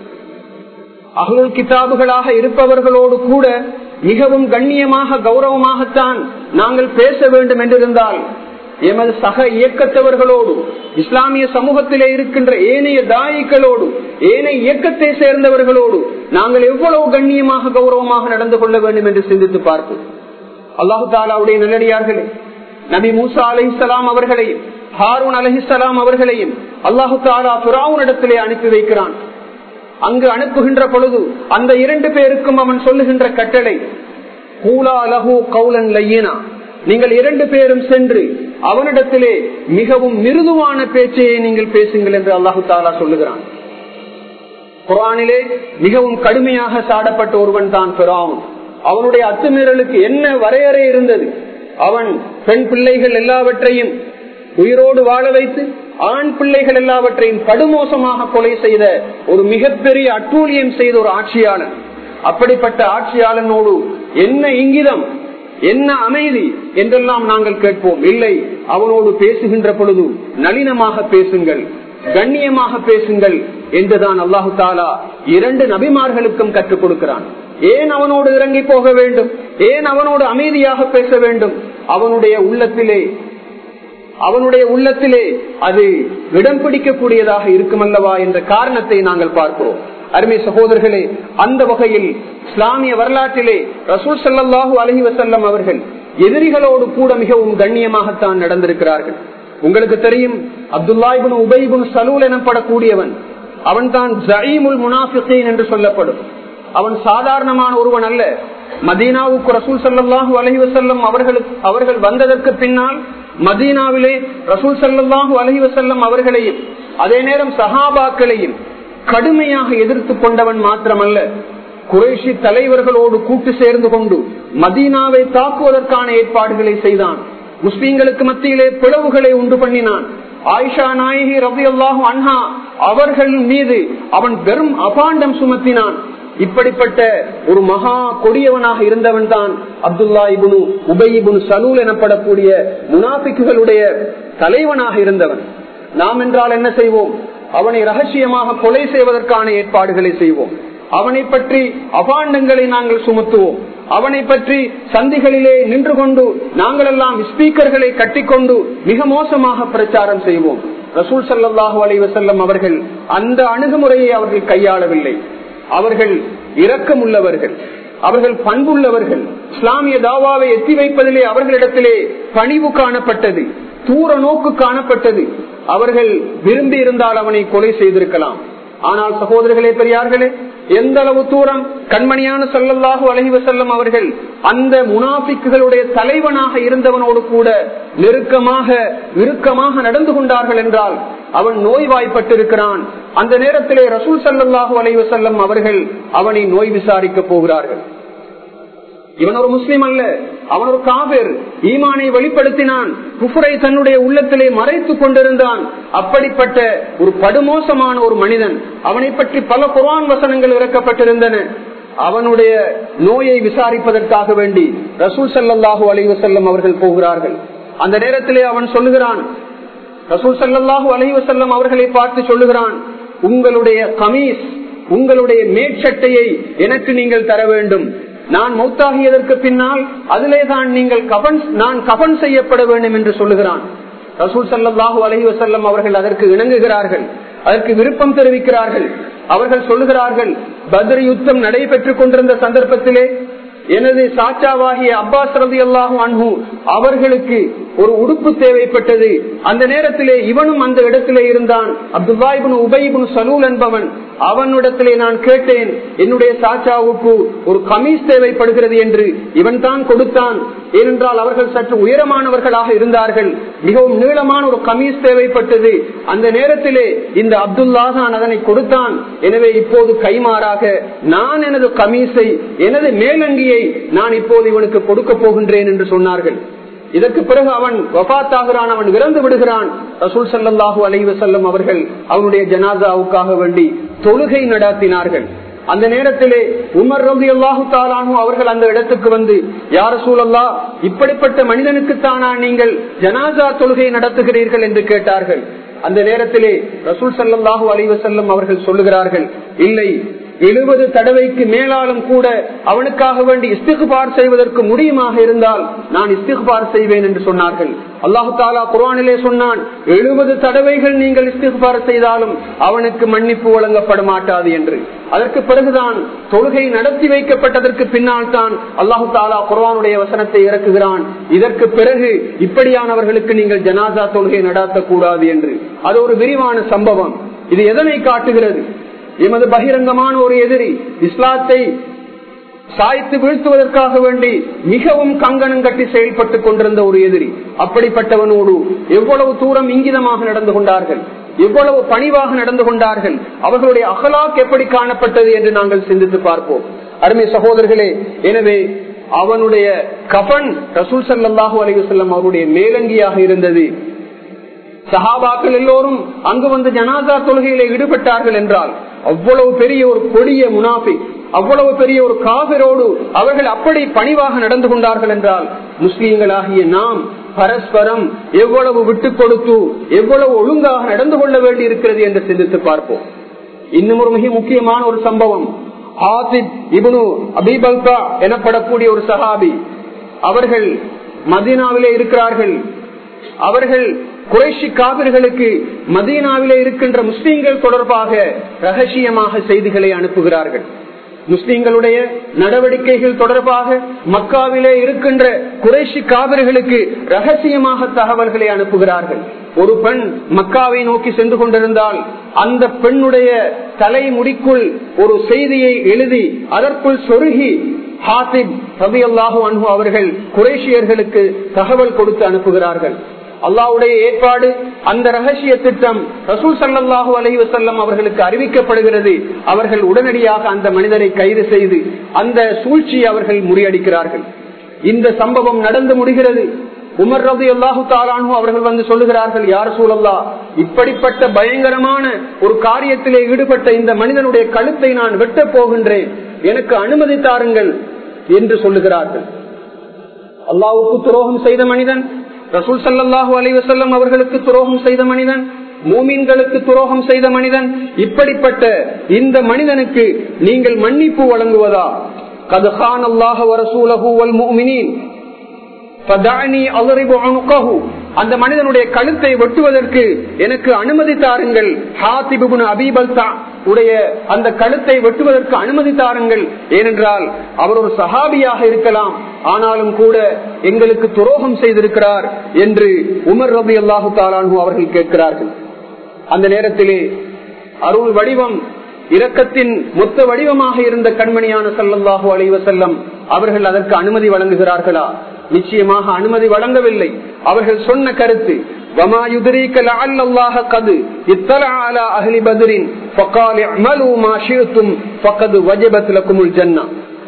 அகலுல் கிதாபுகளாக இருப்பவர்களோடு கூட மிகவும் கண்ணியமாக கௌரவமாகத்தான் நாங்கள் பேச வேண்டும் என்றிருந்தால் எமது சக இயக்கத்தவர்களோடு இஸ்லாமிய சமூகத்திலே இருக்கின்ற ஏனைய தாயிக்களோடு ஏனைய இயக்கத்தை சேர்ந்தவர்களோடு நாங்கள் எவ்வளவு கண்ணியமாக கௌரவமாக நடந்து கொள்ள வேண்டும் என்று சிந்தித்து பார்ப்போம் அல்லாஹு தாலாவுடைய நல்லடியார்களே நபி மூசா அலிசலாம் அவர்களையும் ஹாரூன் அலஹிசலாம் அவர்களையும் அல்லாஹு தாலா புறாவுனிடத்திலே அனுப்பி வைக்கிறான் அங்கு அனுப்புகின்ற பொழுது அந்த இரண்டு பேருக்கும் அவன் சொல்லுகின்ற கட்டளை கூலா லஹு கவுலன் லையினா நீங்கள் இரண்டு பேரும் சென்று அவனிடத்திலே மிகவும் மிருதுவான பேச்சையை நீங்கள் பேசுங்கள் என்று அல்லாஹு தாலா சொல்லுகிறான் குரானிலே மிகவும் கடுமையாக சாடப்பட்ட ஒருவன் தான் பெறாவும் அவனுடைய அத்துமீறலுக்கு என்ன வரையறை இருந்தது அவன் பெண் பிள்ளைகள் எல்லாவற்றையும் உயிரோடு வாழ வைத்து ஆண் பிள்ளைகள் எல்லாவற்றையும் படுமோசமாக கொலை செய்த ஒரு மிகப்பெரிய அட்டூழியம் செய்த ஒரு ஆட்சியாளன் அப்படிப்பட்ட ஆட்சியாளனோடு என்ன இங்கிதம் என்ன அமைதி என்றெல்லாம் நாங்கள் கேட்போம் இல்லை அவனோடு பேசுகின்ற பொழுது நளினமாக பேசுங்கள் கண்ணியமாக பேசுங்கள் என்றுதான் அல்லாஹு தாலா இரண்டு நபிமார்களுக்கும் கற்றுக் கொடுக்கிறான் ஏன் அவனோடு இறங்கி போக வேண்டும் ஏன் அவனோடு அமைதியாக பேச வேண்டும் அவனுடைய உள்ளத்திலே அவனுடைய உள்ளத்திலே அது இடம் பிடிக்கக்கூடியதாக இருக்குமல்லவா என்ற காரணத்தை நாங்கள் பார்க்கிறோம் அருமை சகோதரர்களே அந்த வகையில் இஸ்லாமிய வரலாற்றிலே ரசூல் சல்லாஹூ அலஹி வசல்லம் அவர்கள் எதிரிகளோடு கூட மிகவும் கண்ணியமாகத்தான் நடந்திருக்கிறார்கள் உங்களுக்கு தெரியும் அப்துல்லாஹிபின் உபைபுன் சலூல் எனப்படக்கூடியவன் அவன் தான் ஜயீமுல் முனாஃபிகேன் என்று சொல்லப்படும் அவன் சாதாரணமான ஒருவன் அல்ல மதீனாவுக்கு ரசூல் சல்லாஹூ அலஹி வசல்லம் அவர்களுக்கு அவர்கள் வந்ததற்கு பின்னால் மதீனாவிலே ரசூல் சல்லாஹூ அலஹி வசல்லம் அவர்களையும் அதே நேரம் சஹாபாக்களையும் கடுமையாக எதிர்த்து கொண்டவன் மாத்திரமல்ல குறைஷி தலைவர்களோடு கூட்டு சேர்ந்து கொண்டு மதீனாவை தாக்குவதற்கான ஏற்பாடுகளை செய்தான் முஸ்லீம்களுக்கு மத்தியிலே பிளவுகளை உண்டு பண்ணினான் ஆயிஷா நாயகி ரவி அல்லாஹு அன்ஹா அவர்கள் மீது அவன் வெறும் அபாண்டம் சுமத்தினான் இப்படிப்பட்ட ஒரு மகா கொடியவனாக இருந்தவன் தான் அப்துல்லா இபுனு உபயிபுன் சலூல் எனப்படக்கூடிய முனாபிக்குகளுடைய தலைவனாக இருந்தவன் நாம் என்றால் என்ன செய்வோம் அவனை ரகசியமாக கொலை செய்வதற்கான ஏற்பாடுகளை செய்வோம் அவனை பற்றி அபாண்டங்களை நாங்கள் சுமத்துவோம் அவனை பற்றி சந்திகளிலே நின்று கொண்டு நாங்கள் எல்லாம் ஸ்பீக்கர்களை கட்டிக்கொண்டு மிக மோசமாக பிரச்சாரம் செய்வோம் ரசூல் சல்லாஹூ அலைவசல்லம் அவர்கள் அந்த அணுகுமுறையை அவர்கள் கையாளவில்லை அவர்கள் இரக்கம் உள்ளவர்கள் அவர்கள் பண்புள்ளவர்கள் இஸ்லாமிய தாவாவை எத்தி வைப்பதிலே அவர்களிடத்திலே பணிவு காணப்பட்டது தூர நோக்கு காணப்பட்டது அவர்கள் விரும்பி இருந்தால் அவனை கொலை செய்திருக்கலாம் ஆனால் சகோதரர்களே பெரியார்களே எந்த அளவு தூரம் கண்மணியான சொல்லல்லாஹு அலஹி வசல்லம் அவர்கள் அந்த முனாபிக்குகளுடைய தலைவனாக இருந்தவனோடு கூட நெருக்கமாக இறுக்கமாக நடந்து கொண்டார்கள் என்றால் அவன் நோய்வாய்ப்பட்டிருக்கிறான் அந்த நேரத்திலே ரசூல் சல்லாஹூ அலஹி வசல்லம் அவர்கள் அவனை நோய் விசாரிக்க போகிறார்கள் இவன் ஒரு முஸ்லீம் அல்ல அவன் ஒரு காவிர் ஈமானை வெளிப்படுத்தினான் குஃபரை தன்னுடைய உள்ளத்திலே மறைத்துக் கொண்டிருந்தான் அப்படிப்பட்ட ஒரு படுமோசமான ஒரு மனிதன் அவனை பற்றி பல குரான் வசனங்கள் இறக்கப்பட்டிருந்தன அவனுடைய நோயை விசாரிப்பதற்காக வேண்டி ரசூல் சல்லாஹூ அலைவசல்லம் அவர்கள் போகிறார்கள் அந்த நேரத்திலே அவன் சொல்லுகிறான் ரசூல் சல்லாஹூ அலைவசல்லம் அவர்களை பார்த்து சொல்லுகிறான் உங்களுடைய கமீஸ் உங்களுடைய மேற்சட்டையை எனக்கு நீங்கள் தர வேண்டும் நான் மௌத்தாகியதற்கு பின்னால் அதிலே தான் நீங்கள் கபன் நான் கபன் செய்யப்பட வேண்டும் என்று சொல்லுகிறான் ரசூல் சல்லாஹூ அலஹி வசல்லம் அவர்கள் அதற்கு இணங்குகிறார்கள் அதற்கு விருப்பம் தெரிவிக்கிறார்கள் அவர்கள் சொல்லுகிறார்கள் பத்ர யுத்தம் நடைபெற்றுக் கொண்டிருந்த சந்தர்ப்பத்திலே எனது சாச்சாவாகிய அப்பாஸ் ரவி அல்லாஹூ அன்ஹு அவர்களுக்கு ஒரு உடுப்பு தேவைப்பட்டது அந்த நேரத்திலே இவனும் அந்த இடத்திலே இருந்தான் அப்துல்லாயிபுன் உபயிபுன் சலூல் என்பவன் அவனிடத்திலே நான் கேட்டேன் என்னுடைய சாச்சாவுக்கு ஒரு கமீஸ் தேவைப்படுகிறது என்று இவன் தான் கொடுத்தான் ஏனென்றால் அவர்கள் சற்று உயரமானவர்களாக இருந்தார்கள் மிகவும் நீளமான ஒரு கமீஸ் தேவைப்பட்டது அந்த நேரத்திலே இந்த அப்துல்லா தான் அதனை கொடுத்தான் எனவே இப்போது கைமாறாக நான் எனது கமீஸை எனது மேலங்கியை நான் இப்போது இவனுக்கு கொடுக்க போகின்றேன் என்று சொன்னார்கள் இதற்கு பிறகு அவன் வபாத்தாகிறான் அவன் இறந்து விடுகிறான் ரசூல் சல்லாஹூ அலைவசல்லம் அவர்கள் அவனுடைய ஜனாதாவுக்காக வேண்டி தொழுகை நடாத்தினார்கள் அந்த நேரத்திலே உமர் ரவி அல்லாஹு தாலானு அவர்கள் அந்த இடத்துக்கு வந்து யார சூழல்லா இப்படிப்பட்ட மனிதனுக்குத்தானா நீங்கள் ஜனாசா தொழுகை நடத்துகிறீர்கள் என்று கேட்டார்கள் அந்த நேரத்திலே ரசூல் சல்லாஹூ அலைவசல்லம் அவர்கள் சொல்லுகிறார்கள் இல்லை எழுபது தடவைக்கு மேலாலும் கூட அவனுக்காக வேண்டி இஸ்திகுபார் செய்வதற்கு முடியுமாக இருந்தால் நான் இஸ்திகுபார் செய்வேன் என்று சொன்னார்கள் அல்லாஹு தாலா குரானிலே சொன்னான் எழுபது தடவைகள் நீங்கள் இஸ்திகுபார் செய்தாலும் அவனுக்கு மன்னிப்பு வழங்கப்பட மாட்டாது என்று அதற்கு பிறகுதான் தொழுகை நடத்தி வைக்கப்பட்டதற்கு பின்னால் தான் அல்லாஹு தாலா குரானுடைய வசனத்தை இறக்குகிறான் இதற்கு பிறகு இப்படியானவர்களுக்கு நீங்கள் ஜனாசா தொழுகை நடத்தக்கூடாது என்று அது ஒரு விரிவான சம்பவம் இது எதனை காட்டுகிறது எமது பகிரங்கமான ஒரு எதிரி இஸ்லாத்தை சாய்த்து வீழ்த்துவதற்காக வேண்டி மிகவும் கங்கணம் கட்டி செயல்பட்டுக் கொண்டிருந்த ஒரு எதிரி அப்படிப்பட்டவனோடு எவ்வளவு தூரம் இங்கிதமாக நடந்து கொண்டார்கள் எவ்வளவு பணிவாக நடந்து கொண்டார்கள் அவர்களுடைய அகலாக் எப்படி காணப்பட்டது என்று நாங்கள் சிந்தித்து பார்ப்போம் அருமை சகோதரர்களே எனவே அவனுடைய கபன் ரசூல் சல்லாஹூ அலைவசல்லம் அவருடைய மேலங்கியாக இருந்தது சஹாபாக்கள் எல்லோரும் அங்கு வந்து ஜனாதா தொழுகையில ஈடுபட்டார்கள் என்றால் அவ்வளவு பெரிய ஒரு கொடிய முனாஃபி அவ்வளவு பெரிய ஒரு காவிரோடு அவர்கள் அப்படி பணிவாக நடந்து கொண்டார்கள் என்றால் முஸ்லீம்களாகிய நாம் பரஸ்பரம் எவ்வளவு விட்டு கொடுத்து எவ்வளவு ஒழுங்காக நடந்து கொள்ள வேண்டி இருக்கிறது என்று சிந்தித்து பார்ப்போம் இன்னும் ஒரு மிக முக்கியமான ஒரு சம்பவம் ஆசிப் இபுனு அபிபல்கா எனப்படக்கூடிய ஒரு சஹாபி அவர்கள் மதீனாவிலே இருக்கிறார்கள் அவர்கள் குறைஷி காவிர்களுக்கு மதீனாவிலே இருக்கின்ற முஸ்லீம்கள் தொடர்பாக ரகசியமாக செய்திகளை அனுப்புகிறார்கள் முஸ்லீம்களுடைய நடவடிக்கைகள் தொடர்பாக மக்காவிலே இருக்கின்ற குறைஷி காவிர்களுக்கு ரகசியமாக தகவல்களை அனுப்புகிறார்கள் ஒரு பெண் மக்காவை நோக்கி சென்று கொண்டிருந்தால் அந்த பெண்ணுடைய தலைமுடிக்குள் ஒரு செய்தியை எழுதி அதற்குள் சொருகி ஹாசிப் ரபி அல்லாஹு அன்பு அவர்கள் குரேஷியர்களுக்கு தகவல் கொடுத்து அனுப்புகிறார்கள் அல்லாவுடைய ஏற்பாடு அந்த ரகசிய திட்டம் ரசூல் சல்லாஹூ அலஹி வசல்லம் அவர்களுக்கு அறிவிக்கப்படுகிறது அவர்கள் உடனடியாக அந்த மனிதரை கைது செய்து அந்த சூழ்ச்சியை அவர்கள் முறியடிக்கிறார்கள் இந்த சம்பவம் நடந்து முடிகிறது உமர் ரவி அல்லாஹு தாலானு அவர்கள் வந்து சொல்லுகிறார்கள் யார் சூழல்லா இப்படிப்பட்ட பயங்கரமான ஒரு காரியத்திலே ஈடுபட்ட இந்த மனிதனுடைய கழுத்தை நான் வெட்டப் போகின்றேன் எனக்கு அனுமதி தாருங்கள் என்று சொல்லுகிறார்கள் அல்லாவுக்கு துரோகம் செய்த மனிதன் ரசூல் சல்லாஹூ அலைவசல்லம் அவர்களுக்கு துரோகம் செய்த மனிதன் மூமின்களுக்கு துரோகம் செய்த மனிதன் இப்படிப்பட்ட இந்த மனிதனுக்கு நீங்கள் மன்னிப்பு வழங்குவதா கதுஹான் அல்லாஹ வரசூலஹூ வல் மூமினின் அந்த மனிதனுடைய கழுத்தை வெட்டுவதற்கு எனக்கு அனுமதி தாருங்கள் ஹாத்திபுன் அபீபல்தா உடைய அந்த கழுத்தை வெட்டுவதற்கு அனுமதி தாருங்கள் ஏனென்றால் அவர் ஒரு சஹாபியாக இருக்கலாம் ஆனாலும் கூட எங்களுக்கு துரோகம் செய்திருக்கிறார் என்று உமர் ரபி அல்லாஹு தாலானு அவர்கள் கேட்கிறார்கள் அந்த நேரத்திலே அருள் வடிவம் இரக்கத்தின் மொத்த வடிவமாக இருந்த கண்மணியான சல்லல்லாஹு அலைவசல்லம் அவர்கள் அதற்கு அனுமதி வழங்குகிறார்களா நிச்சயமாக அனுமதி வழங்கவில்லை அவர்கள் சொன்ன கருத்து وما يدريك لعل الله قد اطلع على اهل بدر فقال اعملوا ما شئتم فقد وجبت لكم الجنه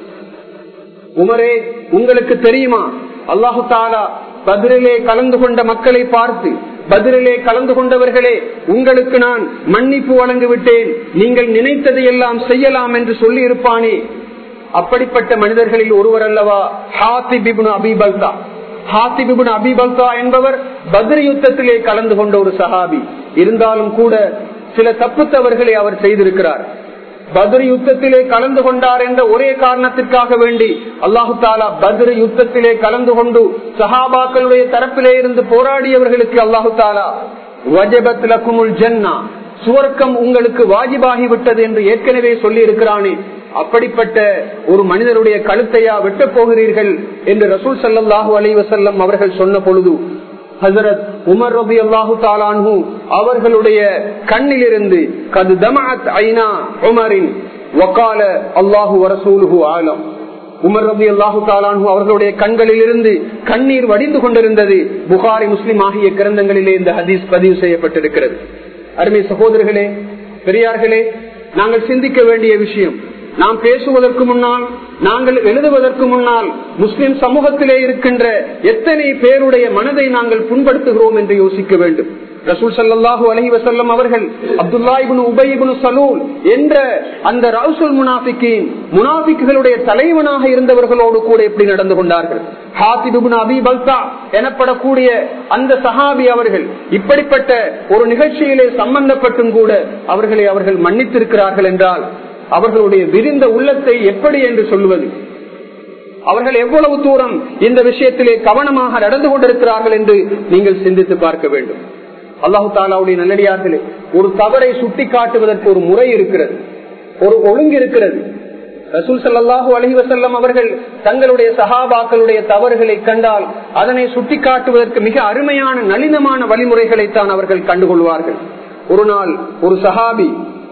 உமரே உங்களுக்கு தெரியுமா அல்லாஹு தாலா பதிரிலே கலந்து கொண்ட மக்களை பார்த்து பதிரிலே கலந்து கொண்டவர்களே உங்களுக்கு நான் மன்னிப்பு வழங்கி விட்டேன் நீங்கள் நினைத்ததை எல்லாம் செய்யலாம் என்று சொல்லி இருப்பானே அப்படிப்பட்ட மனிதர்களில் ஒருவர் அல்லவா ஹாத்திபிபுன் அபிபல்தா ஹாத்திபிபுன் அபிபல்தா என்பவர் பத்ரி யுத்தத்திலே கலந்து கொண்ட ஒரு சஹாபி இருந்தாலும் கூட சில தப்பு தவறுகளை அவர் செய்திருக்கிறார் பத்ரி யுத்தத்திலே கலந்து கொண்டார் என்ற ஒரே காரணத்திற்காக வேண்டி அல்லாஹு தாலா பத்ரி யுத்தத்திலே கலந்து கொண்டு சஹாபாக்களுடைய தரப்பிலே இருந்து போராடியவர்களுக்கு அல்லாஹு தாலா வஜபத் லக்குமுல் ஜன்னா சுவர்க்கம் உங்களுக்கு வாஜிபாகி விட்டது என்று ஏற்கனவே சொல்லி இருக்கிறானே அப்படிப்பட்ட ஒரு மனிதருடைய கழுத்தையா வெட்டப் போகிறீர்கள் என்று ரசூல் சல்லாஹூ அலி வசல்லம் அவர்கள் சொன்ன பொழுது ஹசரத் உமர் ரபி அல்லாஹு தாலான்ஹு அவர்களுடைய கண்ணிலிருந்து கது தமாத் ஐனா உமரின் வக்கால அல்லாஹு வரசூலுஹு ஆலம் உமர் ரபி அல்லாஹு தாலான்ஹு அவர்களுடைய கண்களில் இருந்து கண்ணீர் வடிந்து கொண்டிருந்தது புகாரி முஸ்லிம் ஆகிய கிரந்தங்களிலே இந்த ஹதீஸ் பதிவு செய்யப்பட்டிருக்கிறது அருமை சகோதரர்களே பெரியார்களே நாங்கள் சிந்திக்க வேண்டிய விஷயம் நாம் பேசுவதற்கு முன்னால் நாங்கள் எழுதுவதற்கு முன்னால் முஸ்லிம் சமூகத்திலே இருக்கின்ற எத்தனை பேருடைய மனதை நாங்கள் புண்படுத்துகிறோம் என்று யோசிக்க வேண்டும் ரசூல் சல்லாஹூ அலஹி வசல்லம் அவர்கள் அப்துல்லாஹிபின் உபயிபின் சலூல் என்ற அந்த ரவுசுல் முனாபிக்கின் முனாபிக்குகளுடைய தலைவனாக இருந்தவர்களோடு கூட எப்படி நடந்து கொண்டார்கள் ஹாத்திபுன் அபி பல்தா எனப்படக்கூடிய அந்த சஹாபி அவர்கள் இப்படிப்பட்ட ஒரு நிகழ்ச்சியிலே சம்பந்தப்பட்டும் கூட அவர்களை அவர்கள் மன்னித்திருக்கிறார்கள் என்றால் அவர்களுடைய விரிந்த உள்ளத்தை எப்படி என்று சொல்லுவது அவர்கள் எவ்வளவு தூரம் இந்த விஷயத்திலே கவனமாக நடந்து கொண்டிருக்கிறார்கள் என்று நீங்கள் சிந்தித்து பார்க்க வேண்டும் அல்லாஹு தாலாவுடைய நல்லடியார்களே ஒரு தவறை சுட்டி காட்டுவதற்கு ஒரு முறை இருக்கிறது ஒரு ஒழுங்கு இருக்கிறது ரசூல் சல்லாஹூ அலஹி வசல்லம் அவர்கள் தங்களுடைய சஹாபாக்களுடைய தவறுகளை கண்டால் அதனை சுட்டி காட்டுவதற்கு மிக அருமையான நளினமான வழிமுறைகளைத்தான் அவர்கள் கண்டுகொள்வார்கள் ஒரு நாள் ஒரு சஹாபி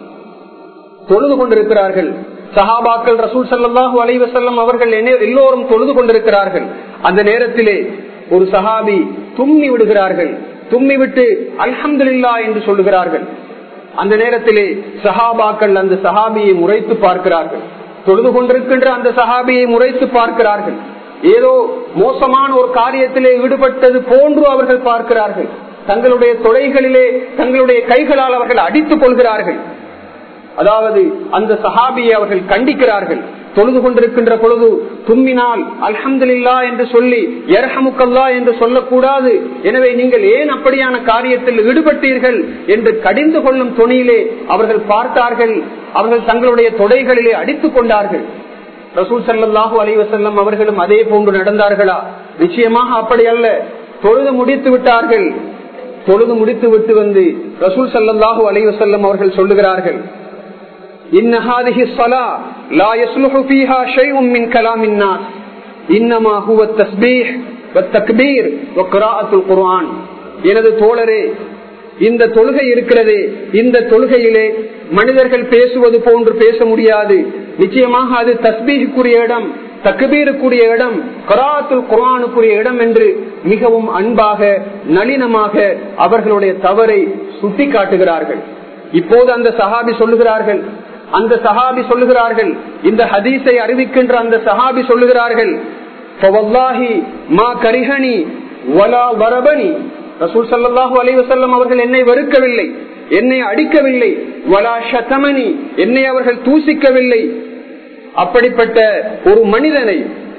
தொழுது கொண்டிருக்கிறார்கள் சஹாபாக்கள் ரசூல் சல்லாஹூ அலைவசல்லம் அவர்கள் எல்லோரும் தொழுது கொண்டிருக்கிறார்கள் அந்த நேரத்திலே ஒரு சஹாபி தும்மி விடுகிறார்கள் தும்மி விட்டு அல்ஹம்துல்லா என்று சொல்லுகிறார்கள் அந்த நேரத்திலே சஹாபாக்கள் அந்த சஹாபியை முறைத்து பார்க்கிறார்கள் தொழுது கொண்டிருக்கின்ற அந்த சஹாபியை முறைத்து பார்க்கிறார்கள் ஏதோ மோசமான ஒரு காரியத்திலே ஈடுபட்டது போன்று அவர்கள் பார்க்கிறார்கள் தங்களுடைய தொலைகளிலே தங்களுடைய கைகளால் அவர்கள் அடித்துக் கொள்கிறார்கள் அதாவது அந்த சஹாபியை அவர்கள் கண்டிக்கிறார்கள் தொழுது கொண்டிருக்கின்ற பொழுது தும்மினால் அல்ஹம்துல்லா என்று சொல்லி எரஹமுக்கல்லா என்று சொல்லக்கூடாது எனவே நீங்கள் ஏன் அப்படியான காரியத்தில் ஈடுபட்டீர்கள் என்று கடிந்து கொள்ளும் துணியிலே அவர்கள் பார்த்தார்கள் அவர்கள் தங்களுடைய தொடைகளிலே அடித்துக் கொண்டார்கள் ரசூல் சல்லாஹூ அலைவசல்லம் அவர்களும் அதே போன்று நடந்தார்களா நிச்சயமாக அப்படி அல்ல தொழுது முடித்து விட்டார்கள் தொழுது முடித்து விட்டு வந்து ரசூல் சல்லாஹூ அலைவசல்லம் அவர்கள் சொல்லுகிறார்கள் إن هذه الصلاة لا يصلح فيها شيء من كلام الناس إنما هو التسبيح والتكبير وقراءة القرآن எனது தோழரே இந்த தொழுகை இருக்கிறதே இந்த தொழுகையிலே மனிதர்கள் பேசுவது போன்று பேச முடியாது நிச்சயமாக அது தஸ்பீகுரிய இடம் தக்குபீருக்குரிய இடம் கராத்துல் குரானுக்குரிய இடம் என்று மிகவும் அன்பாக நளினமாக அவர்களுடைய தவறை சுட்டி காட்டுகிறார்கள் இப்போது அந்த சஹாபி சொல்லுகிறார்கள் அந்த சஹாபி சொல்லுகிறார்கள் இந்த ஹதீஸை அறிவிக்கின்ற அந்த சஹாபி சொல்லுகிறார்கள் ரசூல் சல்லாஹூ அலைவசல்லம் அவர்கள் என்னை வெறுக்கவில்லை என்னை அடிக்கவில்லை வலா ஷதமணி என்னை அவர்கள் தூசிக்கவில்லை அப்படிப்பட்ட ஒரு மனிதனை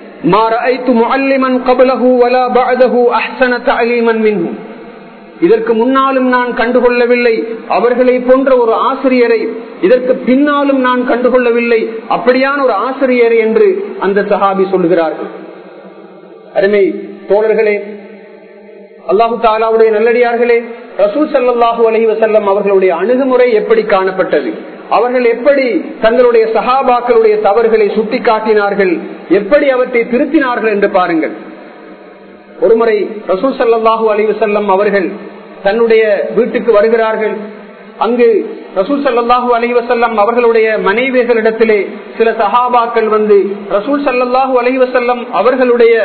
இதற்கு முன்னாலும் நான் கண்டுகொள்ளவில்லை அவர்களை போன்ற ஒரு ஆசிரியரை இதற்கு பின்னாலும் நான் கண்டுகொள்ளவில்லை அப்படியான ஒரு ஆசிரியரை என்று அந்த சஹாபி சொல்லுகிறார்கள் அருமை தோழர்களே அல்லாஹு தாலாவுடைய நல்லடியார்களே ரசூல் சல்லாஹூ அலஹி வசல்லம் அவர்களுடைய அணுகுமுறை எப்படி காணப்பட்டது அவர்கள் எப்படி தங்களுடைய சகாபாக்களுடைய தவறுகளை சுட்டிக்காட்டினார்கள் எப்படி அவற்றை திருத்தினார்கள் என்று பாருங்கள் ஒருமுறை ரசூல் சல்லாஹூ அலிவசல்லம் அவர்கள் தன்னுடைய வீட்டுக்கு வருகிறார்கள் அங்கு ரசூல் சல்லாஹூ அலிவசல்லம் அவர்களுடைய மனைவிகளிடத்திலே சில சஹாபாக்கள் வந்து ரசூல் சல்லாஹூ அலிவசல்லம் அவர்களுடைய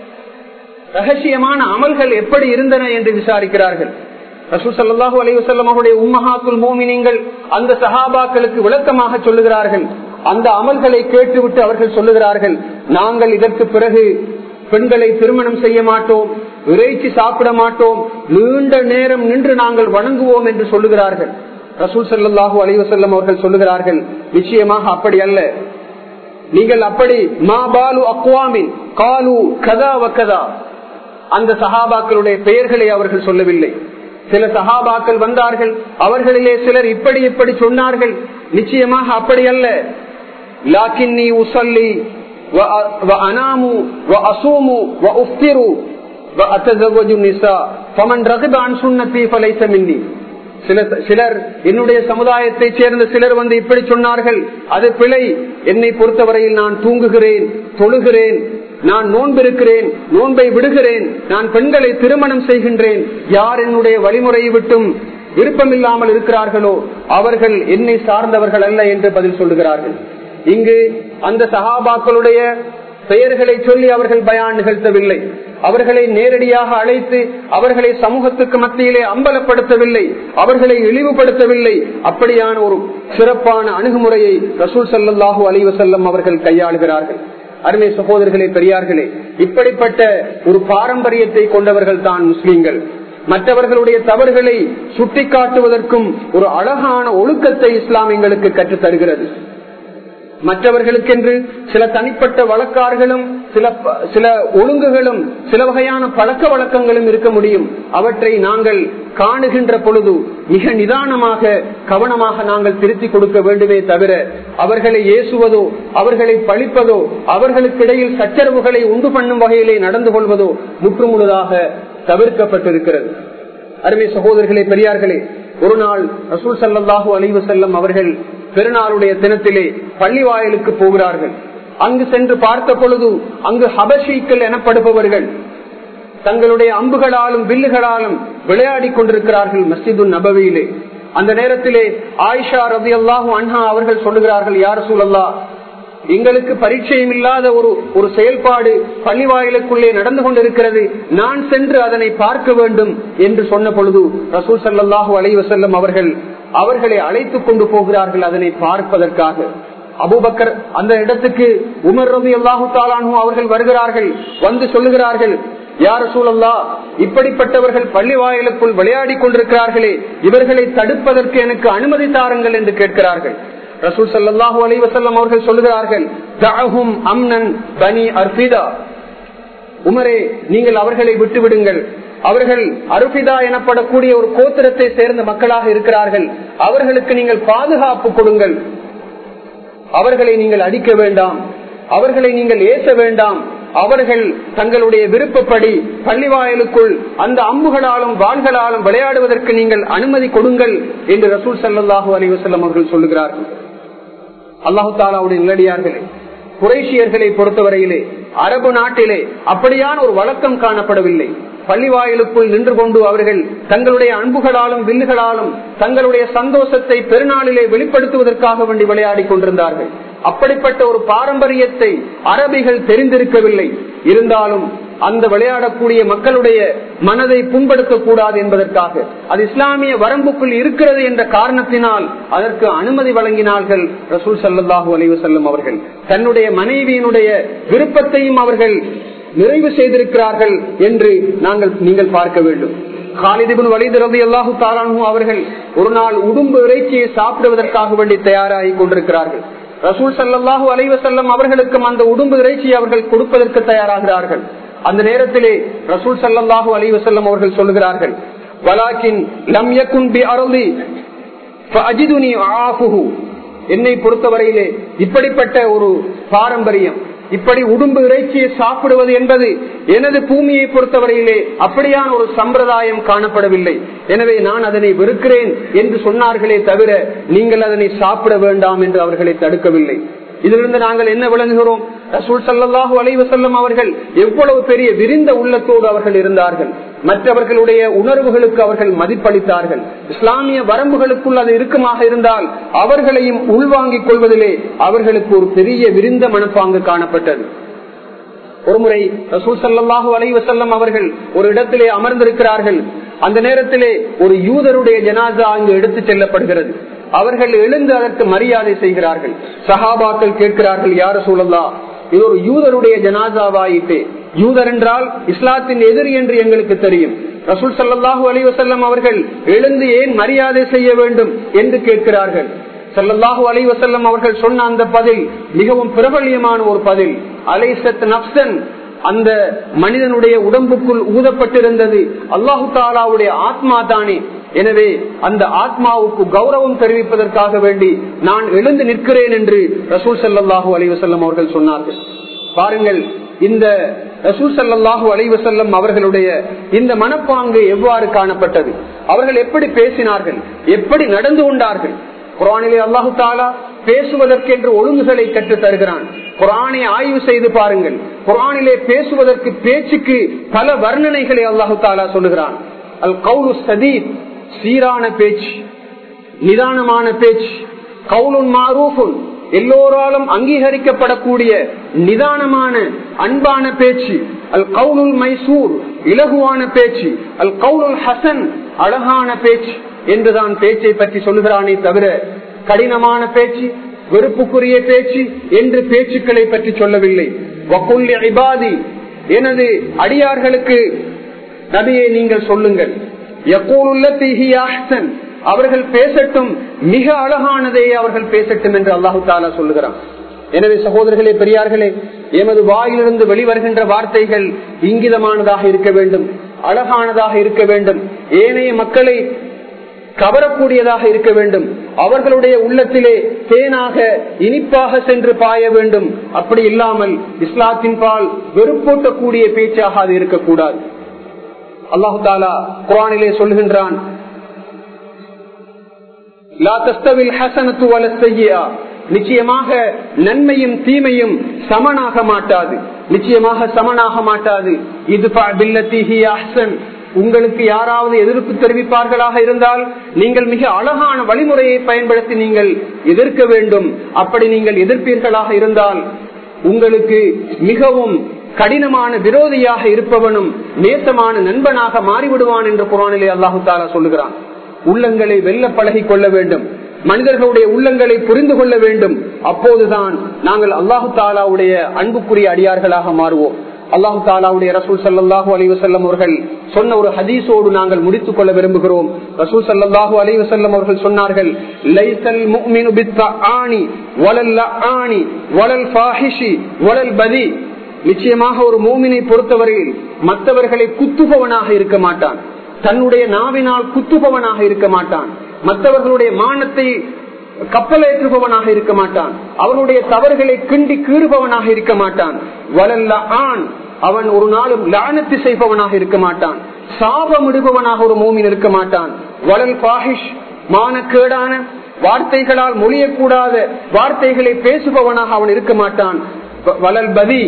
ரகசியமான அமல்கள் எப்படி இருந்தன என்று விசாரிக்கிறார்கள் ரசூல் சல்லாஹூ அலிவசல்லம் அவருடைய உம்மஹாத்துல் மோமினிங்கள் அந்த சஹாபாக்களுக்கு விளக்கமாக சொல்லுகிறார்கள் அந்த அமல்களை கேட்டுவிட்டு அவர்கள் சொல்லுகிறார்கள் நாங்கள் இதற்கு பிறகு பெண்களை திருமணம் செய்ய மாட்டோம் இறைச்சி சாப்பிட மாட்டோம் நீண்ட நேரம் நின்று நாங்கள் வணங்குவோம் என்று சொல்லுகிறார்கள் ரசூல் சல்லாஹூ அலிவசல்லம் அவர்கள் சொல்லுகிறார்கள் நிச்சயமாக அப்படி அல்ல நீங்கள் அப்படி மா பாலு அக்வாமின் காலு கதா வக்கதா அந்த சஹாபாக்களுடைய பெயர்களை அவர்கள் சொல்லவில்லை சில சஹாபாக்கள் வந்தார்கள் அவர்களிலே சிலர் இப்படி இப்படி சொன்னார்கள் நிச்சயமாக அப்படி அல்ல லாக்கின்னி உசல்லி وأنام وأصوم وأفطر وأتزوج النساء فمن رغب عن سنتي فليس مني சிலர் என்னுடைய சமுதாயத்தை சேர்ந்த சிலர் வந்து இப்படி சொன்னார்கள் அது பிழை என்னை பொறுத்தவரையில் நான் தூங்குகிறேன் தொழுகிறேன் நான் நோன்பிருக்கிறேன் நோன்பை விடுகிறேன் நான் பெண்களை திருமணம் செய்கின்றேன் யார் என்னுடைய வழிமுறையை விட்டும் விருப்பமில்லாமல் இருக்கிறார்களோ அவர்கள் என்னை சார்ந்தவர்கள் அல்ல என்று பதில் சொல்லுகிறார்கள் இங்கு அந்த சகாபாக்களுடைய பெயர்களை சொல்லி அவர்கள் பயான் நிகழ்த்தவில்லை அவர்களை நேரடியாக அழைத்து அவர்களை சமூகத்துக்கு மத்தியிலே அம்பலப்படுத்தவில்லை அவர்களை இழிவுபடுத்தவில்லை அப்படியான ஒரு சிறப்பான அணுகுமுறையை ரசூல் சல்லாஹூ அலிவசல்லம் அவர்கள் கையாளுகிறார்கள் அருமை சகோதரர்களே பெரியார்களே இப்படிப்பட்ட ஒரு பாரம்பரியத்தை கொண்டவர்கள் தான் முஸ்லீம்கள் மற்றவர்களுடைய தவறுகளை சுட்டிக்காட்டுவதற்கும் ஒரு அழகான ஒழுக்கத்தை இஸ்லாம் எங்களுக்கு கற்றுத் தருகிறது மற்றவர்களுக்கென்று சில தனிப்பட்ட வழக்காறுகளும் சில சில ஒழுங்குகளும் சில வகையான பழக்க வழக்கங்களும் இருக்க முடியும் அவற்றை நாங்கள் காணுகின்ற பொழுது மிக நிதானமாக கவனமாக நாங்கள் திருத்தி கொடுக்க வேண்டுமே தவிர அவர்களை ஏசுவதோ அவர்களை பழிப்பதோ அவர்களுக்கிடையில் சச்சரவுகளை உண்டு பண்ணும் வகையிலே நடந்து கொள்வதோ முற்றுமுழுதாக தவிர்க்கப்பட்டிருக்கிறது அருமை சகோதரர்களே பெரியார்களே ஒரு நாள் ரசூல் சல்லாஹூ அலிவு செல்லம் அவர்கள் பெருநாளுடைய தினத்திலே பள்ளி வாயிலுக்கு போகிறார்கள் அங்கு சென்று பார்த்த பொழுது அங்கு ஹபஷீக்கள் எனப்படுபவர்கள் தங்களுடைய அம்புகளாலும் வில்லுகளாலும் விளையாடி கொண்டிருக்கிறார்கள் மஸ்ஜிது நபவியிலே அந்த நேரத்திலே ஆயிஷா ரவி அல்லாஹூ அன்ஹா அவர்கள் சொல்லுகிறார்கள் யார் சூழல்லா எங்களுக்கு பரிச்சயம் இல்லாத ஒரு ஒரு செயல்பாடு பள்ளிவாயிலுக்குள்ளே நடந்து கொண்டிருக்கிறது நான் சென்று அதனை பார்க்க வேண்டும் என்று சொன்ன பொழுது ரசூல் சல்லாஹூ அலைவசல்லம் அவர்கள் அவர்களை அழைத்துக் கொண்டு போகிறார்கள் அதனை பார்ப்பதற்காக அபுபக்கர் அந்த இடத்துக்கு உமர் ரபி அல்லாஹு தாலானு அவர்கள் வருகிறார்கள் வந்து சொல்லுகிறார்கள் யார் சூழல்லா இப்படிப்பட்டவர்கள் பள்ளி வாயிலுக்குள் விளையாடி கொண்டிருக்கிறார்களே இவர்களை தடுப்பதற்கு எனக்கு அனுமதி தாருங்கள் என்று கேட்கிறார்கள் ரசூல் சல்லாஹூ அலி வசல்லம் அவர்கள் சொல்லுகிறார்கள் அம்னன் பனி அர்பிதா உமரே நீங்கள் அவர்களை விட்டுவிடுங்கள் அவர்கள் அருபிதா எனப்படக்கூடிய ஒரு கோத்திரத்தை சேர்ந்த மக்களாக இருக்கிறார்கள் அவர்களுக்கு நீங்கள் பாதுகாப்பு கொடுங்கள் அவர்களை நீங்கள் அடிக்க வேண்டாம் அவர்களை நீங்கள் ஏச வேண்டாம் அவர்கள் தங்களுடைய விருப்பப்படி பள்ளிவாயலுக்குள் அந்த அம்புகளாலும் வாள்களாலும் விளையாடுவதற்கு நீங்கள் அனுமதி கொடுங்கள் என்று ரசூல் சல்லாஹூ அலிவசல்லம் அவர்கள் சொல்லுகிறார்கள் அல்லாஹு தாலாவுடைய நிலடியார்களே குறைஷியர்களை பொறுத்தவரையிலே அரபு நாட்டிலே அப்படியான ஒரு வழக்கம் காணப்படவில்லை பள்ளிவாயிலுக்குள் நின்று கொண்டு அவர்கள் தங்களுடைய அன்புகளாலும் வில்லுகளாலும் தங்களுடைய சந்தோஷத்தை பெருநாளிலே வெளிப்படுத்துவதற்காக வேண்டி விளையாடி கொண்டிருந்தார்கள் அப்படிப்பட்ட ஒரு பாரம்பரியத்தை அரபிகள் தெரிந்திருக்கவில்லை இருந்தாலும் அந்த விளையாடக்கூடிய மக்களுடைய மனதை புண்படுத்தக்கூடாது என்பதற்காக அது இஸ்லாமிய வரம்புக்குள் இருக்கிறது என்ற காரணத்தினால் அதற்கு அனுமதி வழங்கினார்கள் ரசூல் சல்லாஹூ அலைவசல்லம் அவர்கள் தன்னுடைய மனைவியினுடைய விருப்பத்தையும் அவர்கள் நிறைவு செய்திருக்கிறார்கள் என்று நாங்கள் நீங்கள் பார்க்க வேண்டும் காலிதிபின் வலிதிரது அல்லாஹு தாலானு அவர்கள் ஒரு நாள் உடும்பு இறைச்சியை சாப்பிடுவதற்காக வேண்டி தயாராகி கொண்டிருக்கிறார்கள் ரசூல் சல்லாஹூ அலைவசல்லம் அவர்களுக்கும் அந்த உடும்பு இறைச்சியை அவர்கள் கொடுப்பதற்கு தயாராகிறார்கள் அந்த நேரத்திலே ரசூல் சல்லாஹூ அலைவசல்லம் அவர்கள் சொல்லுகிறார்கள் வலாக்கின் லம் யக்குன் பி அருளி என்னை பொறுத்தவரையிலே இப்படிப்பட்ட ஒரு பாரம்பரியம் இப்படி உடும்பு இறைச்சியை சாப்பிடுவது என்பது எனது பூமியை பொறுத்தவரையிலே அப்படியான ஒரு சம்பிரதாயம் காணப்படவில்லை எனவே நான் அதனை வெறுக்கிறேன் என்று சொன்னார்களே தவிர நீங்கள் அதனை சாப்பிட வேண்டாம் என்று அவர்களை தடுக்கவில்லை இதிலிருந்து நாங்கள் என்ன விளங்குகிறோம் ரசூல் சல்லாஹூ அலைவசல்லம் அவர்கள் எவ்வளவு பெரிய விரிந்த உள்ளத்தோடு அவர்கள் இருந்தார்கள் மற்றவர்களுடைய உணர்வுகளுக்கு அவர்கள் மதிப்பளித்தார்கள் இஸ்லாமிய வரம்புகளுக்குள் அது இருக்குமாக இருந்தால் அவர்களையும் உள்வாங்கிக் கொள்வதிலே அவர்களுக்கு ஒரு பெரிய விரிந்த மனப்பாங்கு காணப்பட்டது ஒருமுறை ரசூல் சல்லாஹூ அலைவசல்லம் அவர்கள் ஒரு இடத்திலே அமர்ந்திருக்கிறார்கள் அந்த நேரத்திலே ஒரு யூதருடைய ஜனாசா அங்கு எடுத்துச் செல்லப்படுகிறது அவர்கள் எழுந்து அதற்கு மரியாதை செய்கிறார்கள் சஹாபாக்கள் கேட்கிறார்கள் யார சூழல்லா இது ஒரு யூதருடைய ஜனாசாவாயிட்டே யூதர் என்றால் இஸ்லாத்தின் எதிரி என்று எங்களுக்கு தெரியும் ரசூல் சல்லாஹூ அலிவசல்லம் அவர்கள் எழுந்து ஏன் மரியாதை செய்ய வேண்டும் என்று கேட்கிறார்கள் சல்லல்லாஹு அலைவசல்லம் அவர்கள் சொன்ன அந்த பதில் மிகவும் பிரபல்யமான ஒரு பதில் அலைசத் நப்சன் அந்த மனிதனுடைய உடம்புக்குள் ஊதப்பட்டிருந்தது அல்லாஹு தாலாவுடைய ஆத்மா தானே எனவே அந்த ஆத்மாவுக்கு கௌரவம் தெரிவிப்பதற்காக வேண்டி நான் எழுந்து நிற்கிறேன் என்று ரசூல் சல்லாஹூ அலைவசல்லம் அவர்கள் சொன்னார்கள் பாருங்கள் இந்த ரசூல் சல்லாஹூ அலைவசல்லம் அவர்களுடைய இந்த மனப்பாங்கு எவ்வாறு காணப்பட்டது அவர்கள் எப்படி பேசினார்கள் எப்படி நடந்து கொண்டார்கள் குரானிலே அல்லாஹு தாலா பேசுவதற்கென்று ஒழுங்குகளை கற்றுத் தருகிறான் குரானை ஆய்வு செய்து பாருங்கள் குரானிலே பேசுவதற்கு பேச்சுக்கு பல வர்ணனைகளை அல்லாஹு தாலா சொல்லுகிறான் அல் கவுலு சதீத் சீரான பேச்சு நிதானமான பேச்சு கவுலுன் மாரூஃபுன் எல்லோராலும் அங்கீகரிக்கப்படக்கூடிய நிதானமான அன்பான பேச்சு அல் கவுலுல் மைசூர் இலகுவான பேச்சு அல் கவுலுல் ஹசன் அழகான பேச்சு என்றுதான் பேச்சை பற்றி சொல்லுகிறானே தவிர கடினமான பேச்சு வெறுப்புக்குரிய பேச்சு என்று பேச்சுக்களை பற்றி சொல்லவில்லை வக்குல்ய இபாதி எனது அடியார்களுக்கு நபியை நீங்கள் சொல்லுங்கள் அவர்கள் பேசட்டும் மிக அழகானதே அவர்கள் பேசட்டும் என்று அல்லாஹு தாலா சொல்லுகிறான் எனவே சகோதரர்களே பெரியார்களே எமது வாயிலிருந்து வெளிவருகின்ற வார்த்தைகள் இங்கிதமானதாக இருக்க வேண்டும் அழகானதாக இருக்க வேண்டும் ஏனைய மக்களை கவரக்கூடியதாக இருக்க வேண்டும் அவர்களுடைய உள்ளத்திலே தேனாக இனிப்பாக சென்று பாய வேண்டும் அப்படி இல்லாமல் இஸ்லாத்தின் பால் வெறுப்பூட்டக்கூடிய பேச்சாக அது இருக்கக்கூடாது அல்லாஹு தாலா குரானிலே சொல்லுகின்றான் நிச்சயமாக நன்மையும் தீமையும் சமனாக மாட்டாது நிச்சயமாக சமனாக மாட்டாது இது உங்களுக்கு யாராவது எதிர்ப்பு தெரிவிப்பார்களாக இருந்தால் நீங்கள் மிக அழகான வழிமுறையை பயன்படுத்தி நீங்கள் எதிர்க்க வேண்டும் அப்படி நீங்கள் எதிர்ப்பீர்களாக இருந்தால் உங்களுக்கு மிகவும் கடினமான விரோதியாக இருப்பவனும் நேசமான நண்பனாக மாறிவிடுவான் என்று குரானிலே அல்லாஹு தாலா சொல்லுகிறான் உள்ளங்களை வெல்ல பழகி கொள்ள வேண்டும் மனிதர்களுடைய உள்ளங்களை புரிந்து கொள்ள வேண்டும் அப்போதுதான் நாங்கள் அல்லாஹு தாலாவுடைய அன்புக்குரிய அடியார்களாக மாறுவோம் அல்லாஹு தாலாவுடைய ரசூல் சல்லாஹூ அலிவசல்லம் அவர்கள் சொன்ன ஒரு ஹதீஸோடு நாங்கள் முடித்துக் கொள்ள விரும்புகிறோம் ரசூல் சல்லாஹூ அலிவசல்லம் அவர்கள் சொன்னார்கள் லைசல் முக்மினு ஆணி வளல் ஆணி வளல் ஃபாஹிஷி வளல் பதி நிச்சயமாக ஒரு மூமினை பொறுத்தவரையில் மற்றவர்களை குத்துபவனாக இருக்க மாட்டான் தன்னுடைய நாவினால் குத்துபவனாக இருக்க மாட்டான் மற்றவர்களுடைய மானத்தை கப்பலேற்றுபவனாக இருக்க மாட்டான் அவனுடைய தவறுகளை கிண்டி கீறுபவனாக இருக்க மாட்டான் வளல்ல ஆண் அவன் ஒரு நாளும் லானத்து செய்பவனாக இருக்க மாட்டான் சாபமிடுபவனாக ஒரு மூமின் இருக்க மாட்டான் வளல் பாஹிஷ் மானக்கேடான வார்த்தைகளால் மொழியக்கூடாத வார்த்தைகளை பேசுபவனாக அவன் இருக்க மாட்டான் வளல் பதி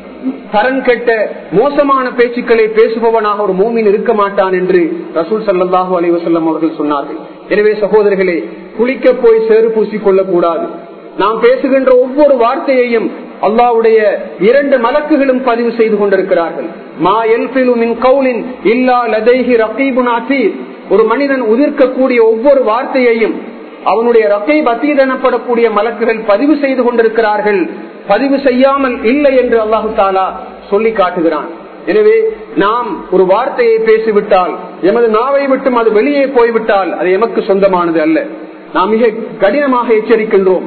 தரன் கெட்ட மோசமான பேச்சுக்களை பேசுபவனாக ஒரு மூமின் இருக்க மாட்டான் என்று ரசூல் சல்லாஹூ அலைவசல்லம் அவர்கள் சொன்னார்கள் எனவே சகோதரர்களே குளிக்க போய் சேறு பூசிக் கொள்ளக்கூடாது நாம் பேசுகின்ற ஒவ்வொரு வார்த்தையையும் அல்லாவுடைய இரண்டு மலக்குகளும் பதிவு செய்து கொண்டிருக்கிறார்கள் மா எல்பிலுமின் கவுலின் இல்லா லதைஹி ரகீபுன் அசீர் ஒரு மனிதன் உதிர்க்கக்கூடிய ஒவ்வொரு வார்த்தையையும் அவனுடைய ரகீப் அத்தீத் எனப்படக்கூடிய மலக்குகள் பதிவு செய்து கொண்டிருக்கிறார்கள் பதிவு செய்யாமல் இல்லை என்று அல்லாஹு தாலா சொல்லி காட்டுகிறான் எனவே நாம் ஒரு வார்த்தையை பேசிவிட்டால் எமது நாவை விட்டும் அது வெளியே போய்விட்டால் அது எமக்கு சொந்தமானது அல்ல நாம் மிக கடினமாக எச்சரிக்கின்றோம்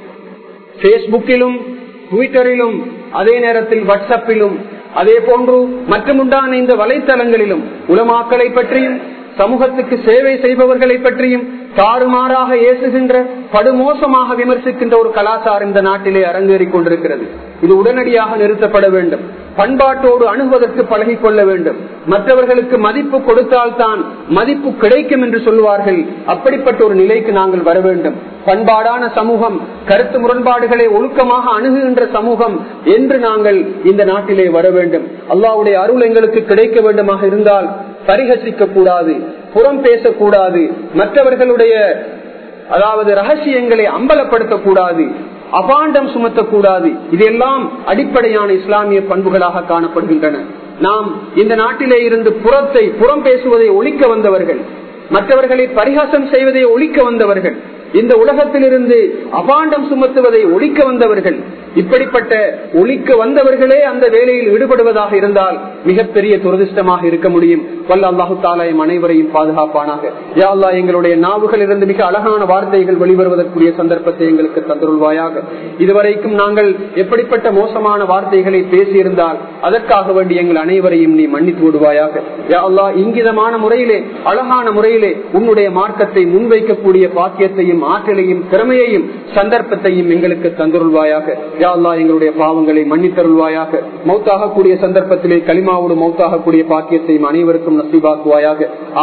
பேஸ்புக்கிலும் ட்விட்டரிலும் அதே நேரத்தில் வாட்ஸ்அப்பிலும் அதே போன்று மற்றுமுண்டான இந்த வலைத்தளங்களிலும் உலமாக்களை பற்றியும் சமூகத்துக்கு சேவை செய்பவர்களை பற்றியும் தாறுமாறாக ஏசுகின்ற படுமோசமாக விமர்சிக்கின்ற ஒரு கலாச்சாரம் இந்த நாட்டிலே அரங்கேறிக் கொண்டிருக்கிறது இது உடனடியாக நிறுத்தப்பட வேண்டும் பண்பாட்டோடு அணுகுவதற்கு பழகி கொள்ள வேண்டும் மற்றவர்களுக்கு மதிப்பு கொடுத்தால்தான் மதிப்பு கிடைக்கும் என்று சொல்லுவார்கள் அப்படிப்பட்ட ஒரு நிலைக்கு நாங்கள் வர வேண்டும் பண்பாடான சமூகம் கருத்து முரண்பாடுகளை ஒழுக்கமாக அணுகுகின்ற சமூகம் என்று நாங்கள் இந்த நாட்டிலே வர வேண்டும் அல்லாவுடைய அருள் எங்களுக்கு கிடைக்க வேண்டுமாக இருந்தால் பரிகசிக்க கூடாது புறம் பேசக்கூடாது மற்றவர்களுடைய அதாவது ரகசியங்களை அம்பலப்படுத்தக்கூடாது அபாண்டம் சுமத்தக்கூடாது இதெல்லாம் அடிப்படையான இஸ்லாமிய பண்புகளாக காணப்படுகின்றன நாம் இந்த நாட்டிலே இருந்து புறத்தை புறம் பேசுவதை ஒழிக்க வந்தவர்கள் மற்றவர்களை பரிகாசம் செய்வதை ஒழிக்க வந்தவர்கள் இந்த உலகத்திலிருந்து அபாண்டம் சுமத்துவதை ஒழிக்க வந்தவர்கள் இப்படிப்பட்ட ஒழிக்க வந்தவர்களே அந்த வேலையில் ஈடுபடுவதாக இருந்தால் மிகப்பெரிய துரதிருஷ்டமாக இருக்க முடியும் வல்ல அல்லாஹு தாலாயம் அனைவரையும் பாதுகாப்பானாக யா அல்லா எங்களுடைய நாவுகள் இருந்து மிக அழகான வார்த்தைகள் வெளிவருவதற்குரிய சந்தர்ப்பத்தை எங்களுக்கு தந்துருள்வாயாக இதுவரைக்கும் நாங்கள் எப்படிப்பட்ட மோசமான வார்த்தைகளை பேசியிருந்தால் அதற்காக வேண்டி எங்கள் அனைவரையும் நீ மன்னித்து விடுவாயாக யா அல்லா இங்கிதமான முறையிலே அழகான முறையிலே உன்னுடைய மார்க்கத்தை முன்வைக்கக்கூடிய பாக்கியத்தையும் ஆற்றலையும் திறமையையும் சந்தர்ப்பத்தையும் எங்களுக்கு தந்துருள்வாயாக யா அல்லா எங்களுடைய பாவங்களை மன்னித்தருள்வாயாக மௌத்தாகக்கூடிய சந்தர்ப்பத்திலே களிமாவோடு மௌத்தாகக்கூடிய பாக்கியத்தையும் அனைவருக்கும் நசீபாக்குவாயாக